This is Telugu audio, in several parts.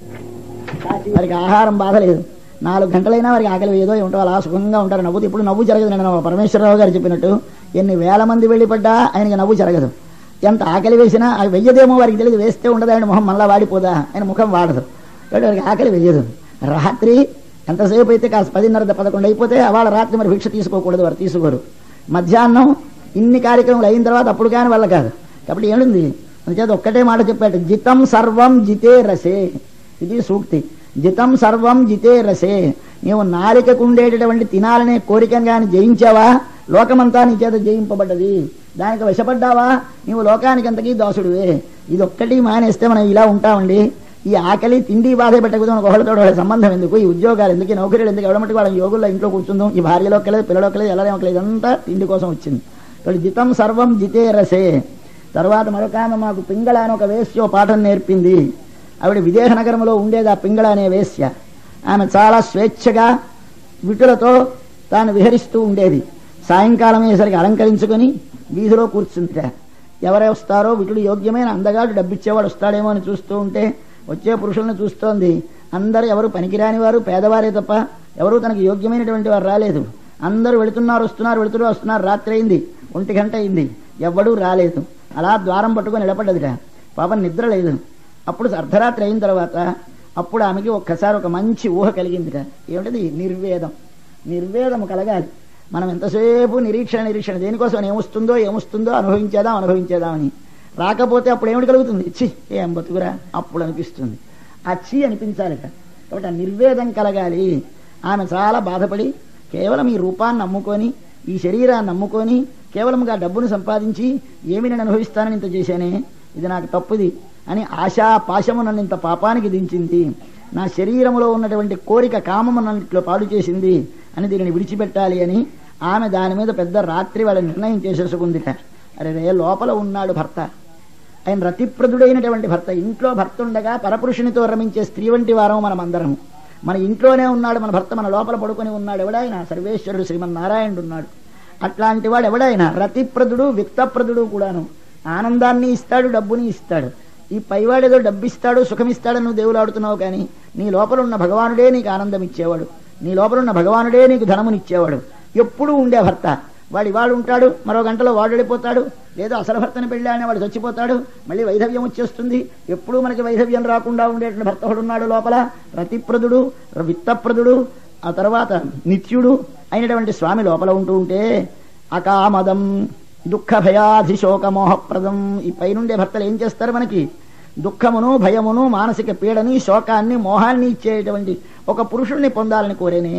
వారికి ఆహారం బాధ లేదు నాలుగు గంటలైనా వారికి ఆకలి ఏదో ఉంటారు అలా సుఖంగా ఉంటారు నవ్వుతూ ఇప్పుడు నవ్వు జరగదు నేను పరమేశ్వరరావు గారు చెప్పినట్టు ఎన్ని వేల మంది వెళ్ళిపడ్డా ఆయనకి నవ్వు జరగదు ఎంత ఆకలి వేసినా అది వెయ్యదేమో వారికి తెలియదు వేస్తే ఉండదు ఆయన మొహం మళ్ళా వాడిపోదా ఆయన ముఖం వాడదు కాబట్టి వారికి ఆకలి వెయ్యదు రాత్రి ఎంతసేపు అయితే కాస్త పదిన్నర పదకొండు అయిపోతే వాళ్ళ రాత్రి మరి భిక్ష తీసుకోకూడదు వారు తీసుకోరు మధ్యాహ్నం ఇన్ని కార్యక్రమాలు అయిన తర్వాత అప్పుడు కానీ వాళ్ళ కాదు కాబట్టి ఏమింది అందుచేత ఒక్కటే మాట చెప్పాడు జితం సర్వం జితే రసే ఇది సూక్తి జితం సర్వం జితే రసే నీవు నాలికకు ఉండేటటువంటి తినాలనే కోరికను కానీ జయించావా లోకమంతా నీ చేత జయింపబడ్డది దానికి వశపడ్డావా నీవు లోకానికి అంతకీ దాసుడివే ఇది ఒక్కటి మానేస్తే మనం ఇలా ఉంటామండి ఈ ఆకలి తిండి బాధ పెట్టకపోతే మనకు ఒకళ్ళతో ఒకళ్ళ సంబంధం ఎందుకు ఈ ఉద్యోగాలు ఎందుకు ఈ నౌకరీలు ఎందుకు ఎవడమట్టి వాళ్ళ యోగుల్లో ఇంట్లో కూర్చుందాం ఈ భార్యలోకి లేదు పిల్లలోకి లేదు ఎలా లేదు ఇదంతా తిండి కోసం వచ్చింది కాబట్టి జితం సర్వం జితే రసే తర్వాత మరొక ఆమె మాకు పింగళ అని ఒక వేశ్య పాఠం నేర్పింది ఆవిడ విదేహ నగరంలో ఉండేది ఆ పింగళ అనే వేశ్య ఆమె చాలా స్వేచ్ఛగా విటులతో తాను విహరిస్తూ ఉండేది సాయంకాలం అయ్యేసరికి అలంకరించుకొని వీధిలో కూర్చుంట ఎవరు వస్తారో విటుడు యోగ్యమైన అందగాడు డబ్బిచ్చేవాడు వస్తాడేమో అని చూస్తూ ఉంటే వచ్చే పురుషులను చూస్తోంది అందరూ ఎవరు పనికిరాని వారు పేదవారే తప్ప ఎవరు తనకు యోగ్యమైనటువంటి వారు రాలేదు అందరూ వెళుతున్నారు వస్తున్నారు వెళుతున్నారు వస్తున్నారు రాత్రి అయింది ఒంటి గంట అయింది ఎవ్వడూ రాలేదు అలా ద్వారం పట్టుకొని నిలబడ్డదిట పాపం నిద్ర లేదు అప్పుడు అర్ధరాత్రి అయిన తర్వాత అప్పుడు ఆమెకి ఒక్కసారి ఒక మంచి ఊహ కలిగిందిట ఏమిటది నిర్వేదం నిర్వేదము కలగాలి మనం ఎంతసేపు నిరీక్షణ నిరీక్షణ దేనికోసం ఏమొస్తుందో ఏమొస్తుందో అనుభవించేదాం అనుభవించేదామని రాకపోతే అప్పుడు ఏమిటి కలుగుతుంది చి ఏం బతుకురా అప్పుడు అనిపిస్తుంది ఆ చి అనిపించాలిట కాబట్టి ఆ నిర్వేదం కలగాలి ఆమె చాలా బాధపడి కేవలం ఈ రూపాన్ని నమ్ముకొని ఈ శరీరాన్ని నమ్ముకొని కేవలంగా డబ్బును సంపాదించి ఏమి నేను అనుభవిస్తానని ఇంత చేశానే ఇది నాకు తప్పుది అని ఆశా పాశము నన్ను ఇంత పాపానికి దించింది నా శరీరములో ఉన్నటువంటి కోరిక కామము నన్నిట్లో పాడు చేసింది అని దీనిని విడిచిపెట్టాలి అని ఆమె దాని మీద పెద్ద రాత్రి వాళ్ళ నిర్ణయం చేసేసుకుందిట అరే రే లోపల ఉన్నాడు భర్త ఆయన రతిప్రదుడైనటువంటి భర్త ఇంట్లో భర్త ఉండగా పరపురుషునితో రమించే స్త్రీ వంటి వారం మనం అందరము మన ఇంట్లోనే ఉన్నాడు మన భర్త మన లోపల పడుకొని ఉన్నాడు ఎవడాయన సర్వేశ్వరుడు శ్రీమన్నారాయణుడు ఉన్నాడు అట్లాంటి వాడు ఎవడైనా రతిప్రదుడు విత్తప్రదుడు కూడాను ఆనందాన్ని ఇస్తాడు డబ్బుని ఇస్తాడు ఈ పైవాడేదో డబ్బిస్తాడు సుఖమిస్తాడని నువ్వు దేవుడు ఆడుతున్నావు కానీ నీ లోపల ఉన్న భగవానుడే నీకు ఆనందం ఇచ్చేవాడు నీ లోపల ఉన్న భగవానుడే నీకు ధనమునిచ్చేవాడు ఎప్పుడూ ఉండే భర్త వాడి వాడు ఉంటాడు మరో గంటలో వాడు వెళ్ళిపోతాడు లేదో అసలు భర్తని పెళ్ళి అనే వాడు చచ్చిపోతాడు మళ్ళీ వైధవ్యం వచ్చేస్తుంది ఎప్పుడూ మనకి వైధవ్యం రాకుండా ఉండేటువంటి భర్త ఉన్నాడు లోపల రతిప్రదుడు విత్తప్రదుడు ఆ తర్వాత నిత్యుడు అయినటువంటి స్వామి లోపల ఉంటూ ఉంటే అకామదం దుఃఖ భయాధి శోక మోహప్రదం ఈ పైనుండే భర్తలు ఏం చేస్తారు మనకి దుఃఖమును భయమును మానసిక పీడని శోకాన్ని మోహాన్ని ఇచ్చేటువంటి ఒక పురుషుణ్ణి పొందాలని కోరేనే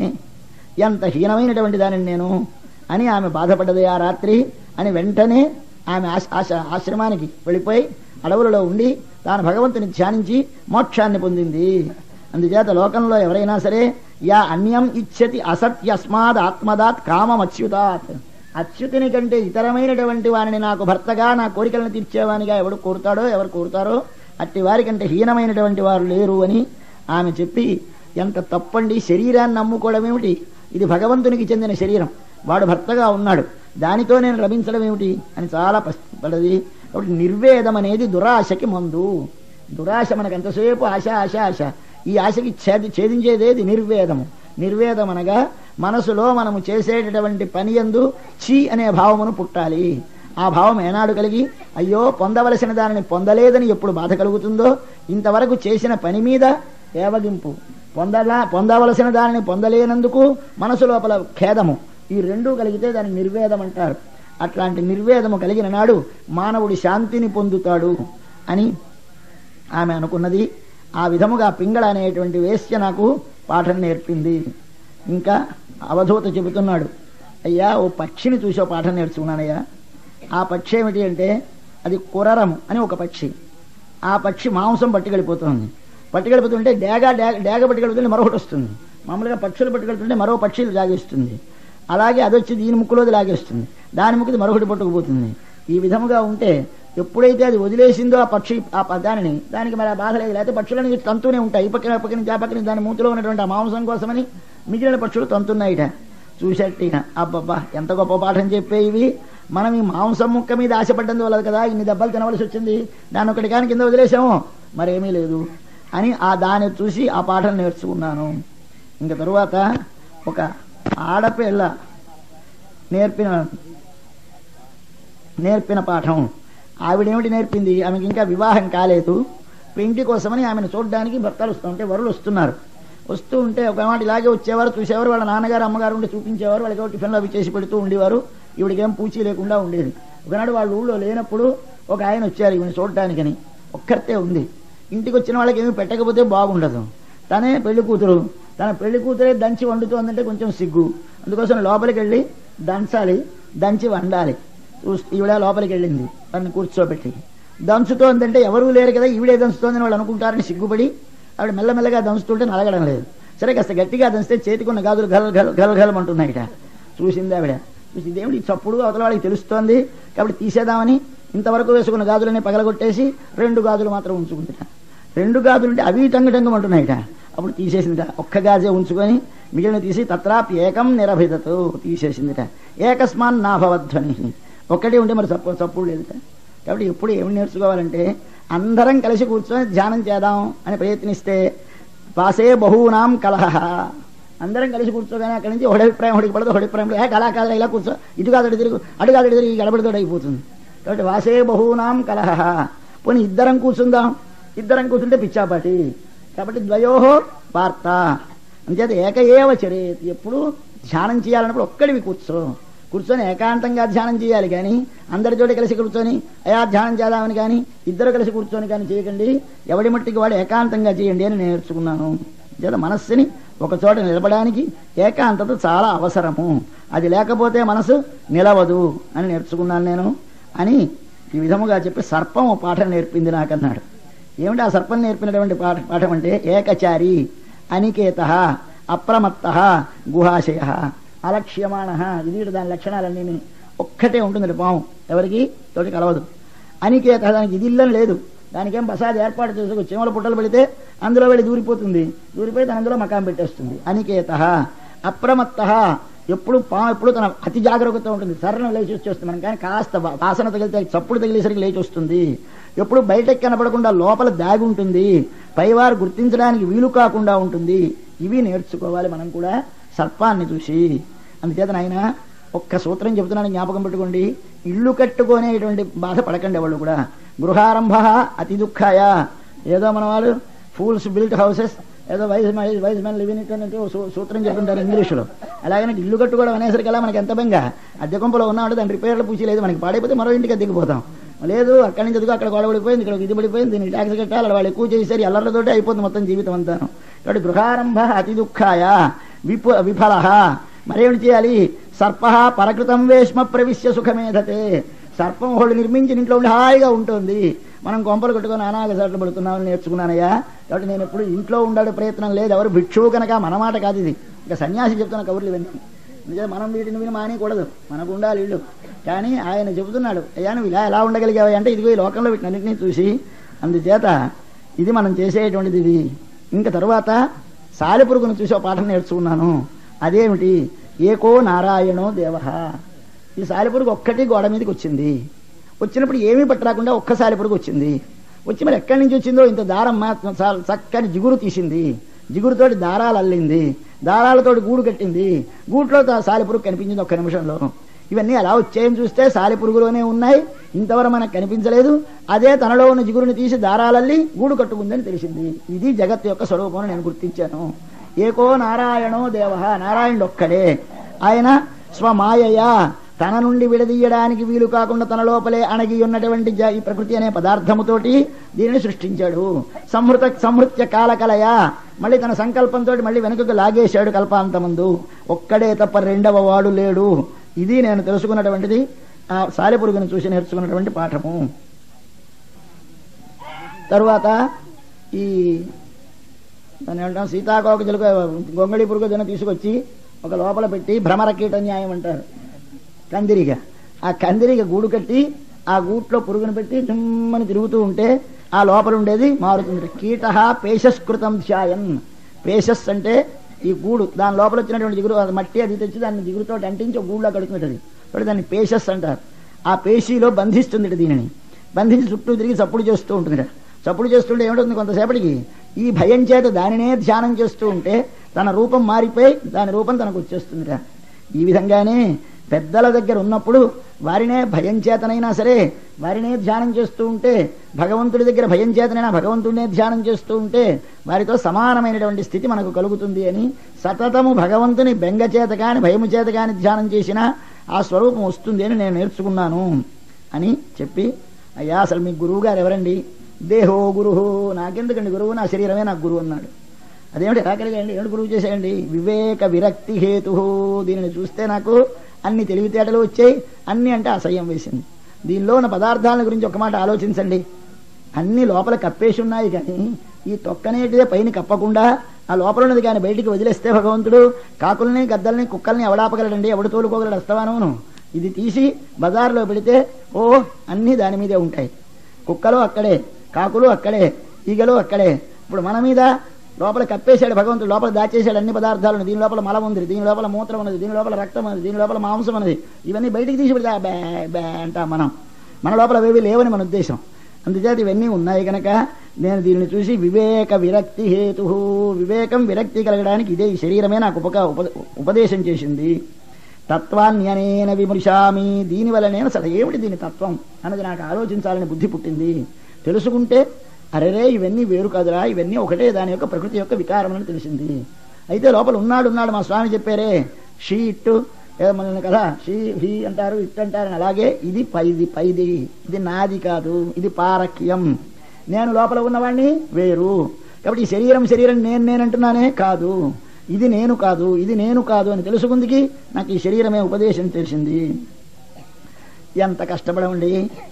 ఎంత హీనమైనటువంటి దానిని నేను అని ఆమె బాధపడ్డది ఆ రాత్రి అని వెంటనే ఆమె ఆశ ఆశ ఆశ్రమానికి వెళ్ళిపోయి అడవులలో ఉండి తాను భగవంతుని ధ్యానించి మోక్షాన్ని పొందింది అందుచేత లోకంలో ఎవరైనా సరే యా అన్యం ఇచ్చతి అసత్యస్మాద్ ఆత్మదాత్ కామమచ్యుతాత్ అచ్యుతుని కంటే ఇతరమైనటువంటి వారిని నాకు భర్తగా నా కోరికలను తీర్చేవానిగా ఎవడు కోరుతాడో ఎవరు కోరుతారో అట్టి వారి కంటే హీనమైనటువంటి వారు లేరు అని ఆమె చెప్పి ఎంత తప్పండి శరీరాన్ని నమ్ముకోవడం ఏమిటి ఇది భగవంతునికి చెందిన శరీరం వాడు భర్తగా ఉన్నాడు దానితో నేను రమించడం ఏమిటి అని చాలా పడది కాబట్టి నిర్వేదం అనేది దురాశకి మందు దురాశ మనకు ఎంతసేపు ఆశ ఆశ ఆశ ఈ ఆశకి ఛేది ఛేదించేదేది నిర్వేదము నిర్వేదం అనగా మనసులో మనము చేసేటటువంటి పని ఎందు చీ అనే భావమును పుట్టాలి ఆ భావం ఏనాడు కలిగి అయ్యో పొందవలసిన దానిని పొందలేదని ఎప్పుడు బాధ కలుగుతుందో ఇంతవరకు చేసిన పని మీద ఏవగింపు పొందలా పొందవలసిన దానిని పొందలేనందుకు మనసు లోపల ఖేదము ఈ రెండూ కలిగితే దాన్ని నిర్వేదం అంటారు అట్లాంటి నిర్వేదము కలిగిన నాడు మానవుడి శాంతిని పొందుతాడు అని ఆమె అనుకున్నది ఆ విధముగా పింగళ అనేటువంటి వేశ్య నాకు పాఠం నేర్పింది ఇంకా అవధూత చెబుతున్నాడు అయ్యా ఓ పక్షిని చూసి ఓ పాఠం నేర్చుకున్నానయ్యా ఆ పక్షి ఏమిటి అంటే అది కురరము అని ఒక పక్షి ఆ పక్షి మాంసం పట్టుకెళ్ళిపోతుంది పట్టుకెళ్ళిపోతుంటే డేగ డేగ డేగ పట్టుకెళ్తుంటే మరొకటి వస్తుంది మామూలుగా పక్షులు పట్టుకెళ్తుంటే మరో పక్షులు లాగేస్తుంది అలాగే అది వచ్చి దీని ముక్కులోది లాగేస్తుంది దాని ముక్కుది మరొకటి పట్టుకుపోతుంది ఈ విధముగా ఉంటే ఎప్పుడైతే అది వదిలేసిందో ఆ పక్షి ఆ ప- దానిని దానికి మరి ఆ బాధ లేదు లేకపోతే పక్షులని తంతూనే ఉంటాయి ఈ పక్కన ఆ పక్కన నుంచి ఆ పక్కన దాని మూతిలో ఉన్నటువంటి ఆ మాంసం కోసమని మిగిలిన పక్షులు తంతున్నాయిట చూసేట్టిన అబ్బబ్బా ఎంత గొప్ప పాఠం చెప్పే ఇవి మనం ఈ మాంసం ముక్క మీద ఆశపడ్డందు వల్ల కదా ఇన్ని దెబ్బలు తినవలసి వచ్చింది దాన్ని ఒకటి కానీ కింద వదిలేసాము మరేమీ లేదు అని ఆ దాన్ని చూసి ఆ పాఠం నేర్చుకున్నాను ఇంకా తరువాత ఒక ఆడపిల్ల నేర్పిన నేర్పిన పాఠం ఆవిడేమిటి నేర్పింది ఆమెకి ఇంకా వివాహం కాలేదు పెంటి కోసమని ఆమెను చూడడానికి భర్తలు వస్తూ ఉంటే వరులు వస్తున్నారు వస్తూ ఉంటే ఒక మాట ఇలాగే వచ్చేవారు చూసేవారు వాళ్ళ నాన్నగారు అమ్మగారు ఉండి చూపించేవారు వాళ్ళకి ఏవో టిఫిన్లు అవి చేసి పెడుతూ ఉండేవారు ఈవిడికేం పూచి లేకుండా ఉండేది ఒకనాడు వాళ్ళ ఊళ్ళో లేనప్పుడు ఒక ఆయన వచ్చారు ఈవిని చూడటానికని ఒక్కరితే ఉంది ఇంటికి వచ్చిన వాళ్ళకి ఏమి పెట్టకపోతే బాగుండదు తనే పెళ్లి కూతురు తన పెళ్లి కూతురే దంచి వండుతోందంటే కొంచెం సిగ్గు అందుకోసం లోపలికి వెళ్ళి దంచాలి దంచి వండాలి చూస్- ఈవిడ లోపలికి వెళ్ళింది తనని కూర్చోబెట్టి దంచుతోందంటే ఎవరూ లేరు కదా ఈవిడే దంచుతోందని వాళ్ళు అనుకుంటారని సిగ్గుపడి ఆవిడ మెల్లమెల్లగా దంచుతుంటే నలగడం లేదు సరే కాస్త గట్టిగా దంచితే చేతికున్న గాజులు గల్ గల్ గల్ గలమంటున్నాయిట చూసింది ఆవిడ చూసి దేవుడి చప్పుడు అవతల వాళ్ళకి తెలుస్తోంది కాబట్టి తీసేద్దామని ఇంతవరకు వేసుకున్న గాజులని పగలగొట్టేసి రెండు గాజులు మాత్రం ఉంచుకుందిట రెండు గాజులు ఉంటే అవి టంగు టంగమంటున్నాయిట అప్పుడు తీసేసిందిట ఒక్క గాజే ఉంచుకొని మిగిలిన తీసి తత్రాపి ఏకం నిరభిదతు తీసేసిందిట ఏకస్మాన్ నాభవధ్వని ఒక్కటే ఉంటే మరి చప్పు చప్పుడు లేదుట కాబట్టి ఎప్పుడు ఏమి నేర్చుకోవాలంటే అందరం కలిసి కూర్చొని ధ్యానం చేద్దాం అని ప్రయత్నిస్తే పాసే బహూనాం కలహ అందరం కలిసి కూర్చోగానే అక్కడి నుంచి ఒకటి అభిప్రాయం ఒకటికి పడదు ఒకటి అభిప్రాయం ఏ కళా కళ ఇలా కూర్చో ఇటు కాదు అటు తిరుగు అటు కాదు ఇటు తిరిగి గడబడితోటి అయిపోతుంది కాబట్టి వాసే బహూనాం కలహ పోనీ ఇద్దరం కూర్చుందాం ఇద్దరం కూర్చుంటే పిచ్చాపాటి కాబట్టి ద్వయోహో వార్త అంచేత ఏక ఏవ చరేత్ ఎప్పుడు ధ్యానం చేయాలన్నప్పుడు ఒక్కడివి కూర్చో కూర్చొని ఏకాంతంగా ధ్యానం చేయాలి కానీ అందరితోటి కలిసి కూర్చొని అయా ధ్యానం చేద్దామని కానీ ఇద్దరు కలిసి కూర్చొని కానీ చేయకండి ఎవడి మట్టికి వాడు ఏకాంతంగా చేయండి అని నేర్చుకున్నాను చేత మనస్సుని ఒక చోట నిలబడానికి ఏకాంతత చాలా అవసరము అది లేకపోతే మనసు నిలవదు అని నేర్చుకున్నాను నేను అని ఈ విధముగా చెప్పి సర్పం ఓ పాఠం నేర్పింది నాకన్నాడు ఏమిటి ఆ సర్పం నేర్పినటువంటి పాఠ పాఠం అంటే ఏకచారి అనికేత అప్రమత్త గుహాశయ అలక్ష్యమాణ ఇది దాని లక్షణాలన్నీ ఒక్కటే ఉంటుంది పాము ఎవరికి తోటి కలవదు అనికేత దానికి ఇది ఇల్లని లేదు దానికేం ప్రసాద్ ఏర్పాటు చేసుకు చీమల పుట్టలు పెడితే అందులో వెళ్ళి దూరిపోతుంది దూరిపోయి తన అందులో మకాం పెట్టేస్తుంది అనికేత అప్రమత్త ఎప్పుడు పాము ఎప్పుడు తన అతి జాగ్రత్తతో ఉంటుంది సరళం లేచి వచ్చేస్తుంది మనం కానీ కాస్త వా- వాసన తగిలితే చప్పుడు తగిలేసరికి లేచి వస్తుంది ఎప్పుడు బయటకు కనపడకుండా లోపల దాగి ఉంటుంది పైవారు గుర్తించడానికి వీలు కాకుండా ఉంటుంది ఇవి నేర్చుకోవాలి మనం కూడా సర్పాన్ని చూసి అందుచేత నాయన ఒక్క సూత్రం చెబుతున్నాను జ్ఞాపకం పెట్టుకోండి ఇల్లు కట్టుకునేటువంటి బాధ పడకండి వాళ్ళు కూడా గృహారంభ అతి దుఃఖాయ ఏదో మన వాళ్ళు ఫూల్స్ బిల్ట్ హౌసెస్ ఏదో wise wise man living it అంటే ఓ సూ- సూత్రం చెప్తుంటారు ఇంగ్లీషులో అలాగనే ఇల్లు కట్టుకోవడం అనేసరికి అలా మనకి ఎంత బెంగ అద్దె కొంపలో ఉన్నాడు దాని రిపేర్లు పూచి లేదు మనకి పాడైపోతే మరో ఇంటికి అద్దెకిపోతాం లేదు అక్కడి నుంచి ఎదుగు అక్కడ గొడవ పడిపోయింది ఇక్కడ ఇది పడిపోయింది దీనికి ట్యాక్స్ కట్టాలి వాళ్ళు ఎక్కువ చేసేసరి అల్లర్లతోటి అయిపోతుంది మొత్తం జీవితం అంతా కాబట్టి గృహారంభ అతి దుఃఖాయ విపు విఫల మరేమిటి చేయాలి సర్ప పరకృతం వేష్మ ప్రవిశ్య సుఖమేధతే సర్పం ఒకళ్ళు నిర్మించి ఇంట్లో ఉండి హాయిగా ఉంటుంది మనం కొంపలు కొట్టుకొని అనాగ సట్లు పడుతున్నామని నేర్చుకున్నానయ్యా కాబట్టి నేను ఎప్పుడు ఇంట్లో ఉండే ప్రయత్నం లేదు ఎవరు భిక్షువు కనుక మన మాట కాదు ఇది ఇంకా సన్యాసి చెప్తున్న కబుర్లు ఇవన్నీ నిజం మనం వీటిని విని మానేయకూడదు మనకు ఉండాలి ఇల్లు కానీ ఆయన చెబుతున్నాడు అయ్యా నువ్వు ఇలా ఎలా ఉండగలిగావు అంటే ఇదిగో ఈ లోకంలో వీటినన్నింటినీ చూసి అందుచేత ఇది మనం చేసేటువంటిది ఇది ఇంకా తరువాత సాలెపురుగును చూసి ఒక పాఠం నేర్చుకున్నాను అదేమిటి ఏకో నారాయణో దేవ ఈ సాలెపురుగు ఒక్కటి గోడ మీదకి వచ్చింది వచ్చినప్పుడు ఏమీ పట్టరాకుండా ఒక్క సాలెపురుగు వచ్చింది వచ్చి మరి ఎక్కడి నుంచి వచ్చిందో ఇంత దారం మాత్రం చాలా చక్కని జిగురు తీసింది జిగురుతోటి దారాలు అల్లింది దారాలతోటి గూడు కట్టింది గూట్లో తా- సాలెపురుగు కనిపించింది ఒక్క నిమిషంలో ఇవన్నీ అలా వచ్చాయని చూస్తే సాలెపురుగులోనే ఉన్నాయి ఇంతవరకు మనకు కనిపించలేదు అదే తనలో ఉన్న జిగురుని తీసి దారాలల్లి గూడు కట్టుకుందని తెలిసింది ఇది జగత్తు యొక్క స్వరూపం నేను గుర్తించాను ఏకో నారాయణో దేవ నారాయణుడు ఒక్కడే ఆయన స్వమాయయా తన నుండి విడదీయడానికి వీలు కాకుండా తన లోపలే అణగి ఉన్నటువంటి జ- ఈ ప్రకృతి అనే పదార్థముతోటి దీనిని సృష్టించాడు సంహృత సంహృత్య కాలకలయ మళ్ళీ తన సంకల్పంతో మళ్ళీ వెనుకకు లాగేశాడు కల్పాంతమందు ఒక్కడే తప్ప రెండవ వాడు లేడు ఇది నేను తెలుసుకున్నటువంటిది ఆ సాలెపురుగును చూసి నేర్చుకున్నటువంటి పాఠము తరువాత ఈ దాన్ని ఏమంటాం సీతాకోక చిలుక గొంగళి పురుగు జన తీసుకొచ్చి ఒక లోపల పెట్టి భ్రమర కీట న్యాయం అంటారు కందిరిగ ఆ కందిరిగ గూడు కట్టి ఆ గూట్లో పురుగును పెట్టి చుమ్మని తిరుగుతూ ఉంటే ఆ లోపల ఉండేది మారుతుంది కీట పేషస్కృతం ధ్యాయన్ పేషస్ అంటే ఈ గూడు దాని లోపల వచ్చినటువంటి జిగురు అది మట్టి అది తెచ్చి దాన్ని జిగురుతో అంటించి ఒక గూడులో కడుకున్నది కాబట్టి దాన్ని పేషస్ అంటారు ఆ పేషీలో బంధిస్తుంది దీనిని బంధించి చుట్టూ తిరిగి చప్పుడు చేస్తూ ఉంటుంది చప్పుడు చేస్తుంటే ఏమిటవుతుంది కొంతసేపటికి ఈ భయం చేత దానినే ధ్యానం చేస్తూ ఉంటే తన రూపం మారిపోయి దాని రూపం తనకు వచ్చేస్తుందిరా ఈ విధంగానే పెద్దల దగ్గర ఉన్నప్పుడు వారినే భయం చేతనైనా సరే వారినే ధ్యానం చేస్తూ ఉంటే భగవంతుడి దగ్గర భయం చేతనైనా భగవంతుడినే ధ్యానం చేస్తూ ఉంటే వారితో సమానమైనటువంటి స్థితి మనకు కలుగుతుంది అని సతతము భగవంతుని బెంగ చేత కాని భయము చేత కాని ధ్యానం చేసినా ఆ స్వరూపం వస్తుంది అని నేను నేర్చుకున్నాను అని చెప్పి అయ్యా అసలు మీ గురువు గారు ఎవరండి దేహో గురువు నాకెందుకండి గురువు నా శరీరమే నాకు గురువు అన్నాడు అదేమిటి ఎలా కలిగండి ఏమిటి గురువు చేసేయండి వివేక విరక్తి హేతు దీనిని చూస్తే నాకు అన్ని తెలివితేటలు వచ్చాయి అన్ని అంటే అసహ్యం వేసింది దీనిలో ఉన్న పదార్థాల గురించి ఒక మాట ఆలోచించండి అన్ని లోపల కప్పేసి ఉన్నాయి కానీ ఈ తొక్కనేటిదే పైన కప్పకుండా ఆ లోపల ఉన్నది కానీ బయటికి వదిలేస్తే భగవంతుడు కాకుల్ని గద్దల్ని కుక్కల్ని ఎవడాపగలడండి ఎవడు తోలుకోగలడు వస్తావాను ఇది తీసి బజార్లో పెడితే ఓ అన్నీ దాని మీదే ఉంటాయి కుక్కలు అక్కడే కాకులు అక్కడే ఈగలు అక్కడే ఇప్పుడు మన మీద లోపల కప్పేశాడు భగవంతుడు లోపల దాచేశాడు అన్ని పదార్థాలను దీని లోపల మలం ఉంది దీని లోపల మూత్రం ఉన్నది దీని లోపల రక్తం ఉన్నది దీని లోపల మాంసం ఉన్నది ఇవన్నీ బయటికి తీసి పెడితే ఆ బ్యా బ్యా అంటాం మనం మన లోపల అవేవి లేవని మన ఉద్దేశం అందుచేత ఇవన్నీ ఉన్నాయి కనుక నేను దీనిని చూసి వివేక విరక్తి హేతు వివేకం విరక్తి కలగడానికి ఇదే ఈ శరీరమే నాకు ఉపక ఉప ఉపదేశం చేసింది తత్వాన్యనేన విమృశామి దీనివల్ల నేను అసలు ఏమిటి దీని తత్వం అన్నది నాకు ఆలోచించాలని బుద్ధి పుట్టింది తెలుసుకుంటే అరెరే ఇవన్నీ వేరు కాదురా ఇవన్నీ ఒకటే దాని యొక్క ప్రకృతి యొక్క వికారం అని తెలిసింది అయితే లోపల ఉన్నాడు ఉన్నాడు మా స్వామి చెప్పారే షీ ఇట్టు ఏదో మన కదా షీ హీ అంటారు ఇట్ అంటారు అలాగే ఇది పైది పైది ఇది నాది కాదు ఇది పారక్యం నేను లోపల ఉన్నవాడిని వేరు కాబట్టి ఈ శరీరం శరీరం నేను నేనంటున్నానే కాదు ఇది నేను కాదు ఇది నేను కాదు అని తెలుసుకుందికి నాకు ఈ శరీరమే ఉపదేశం తెలిసింది ఎంత కష్టపడమండి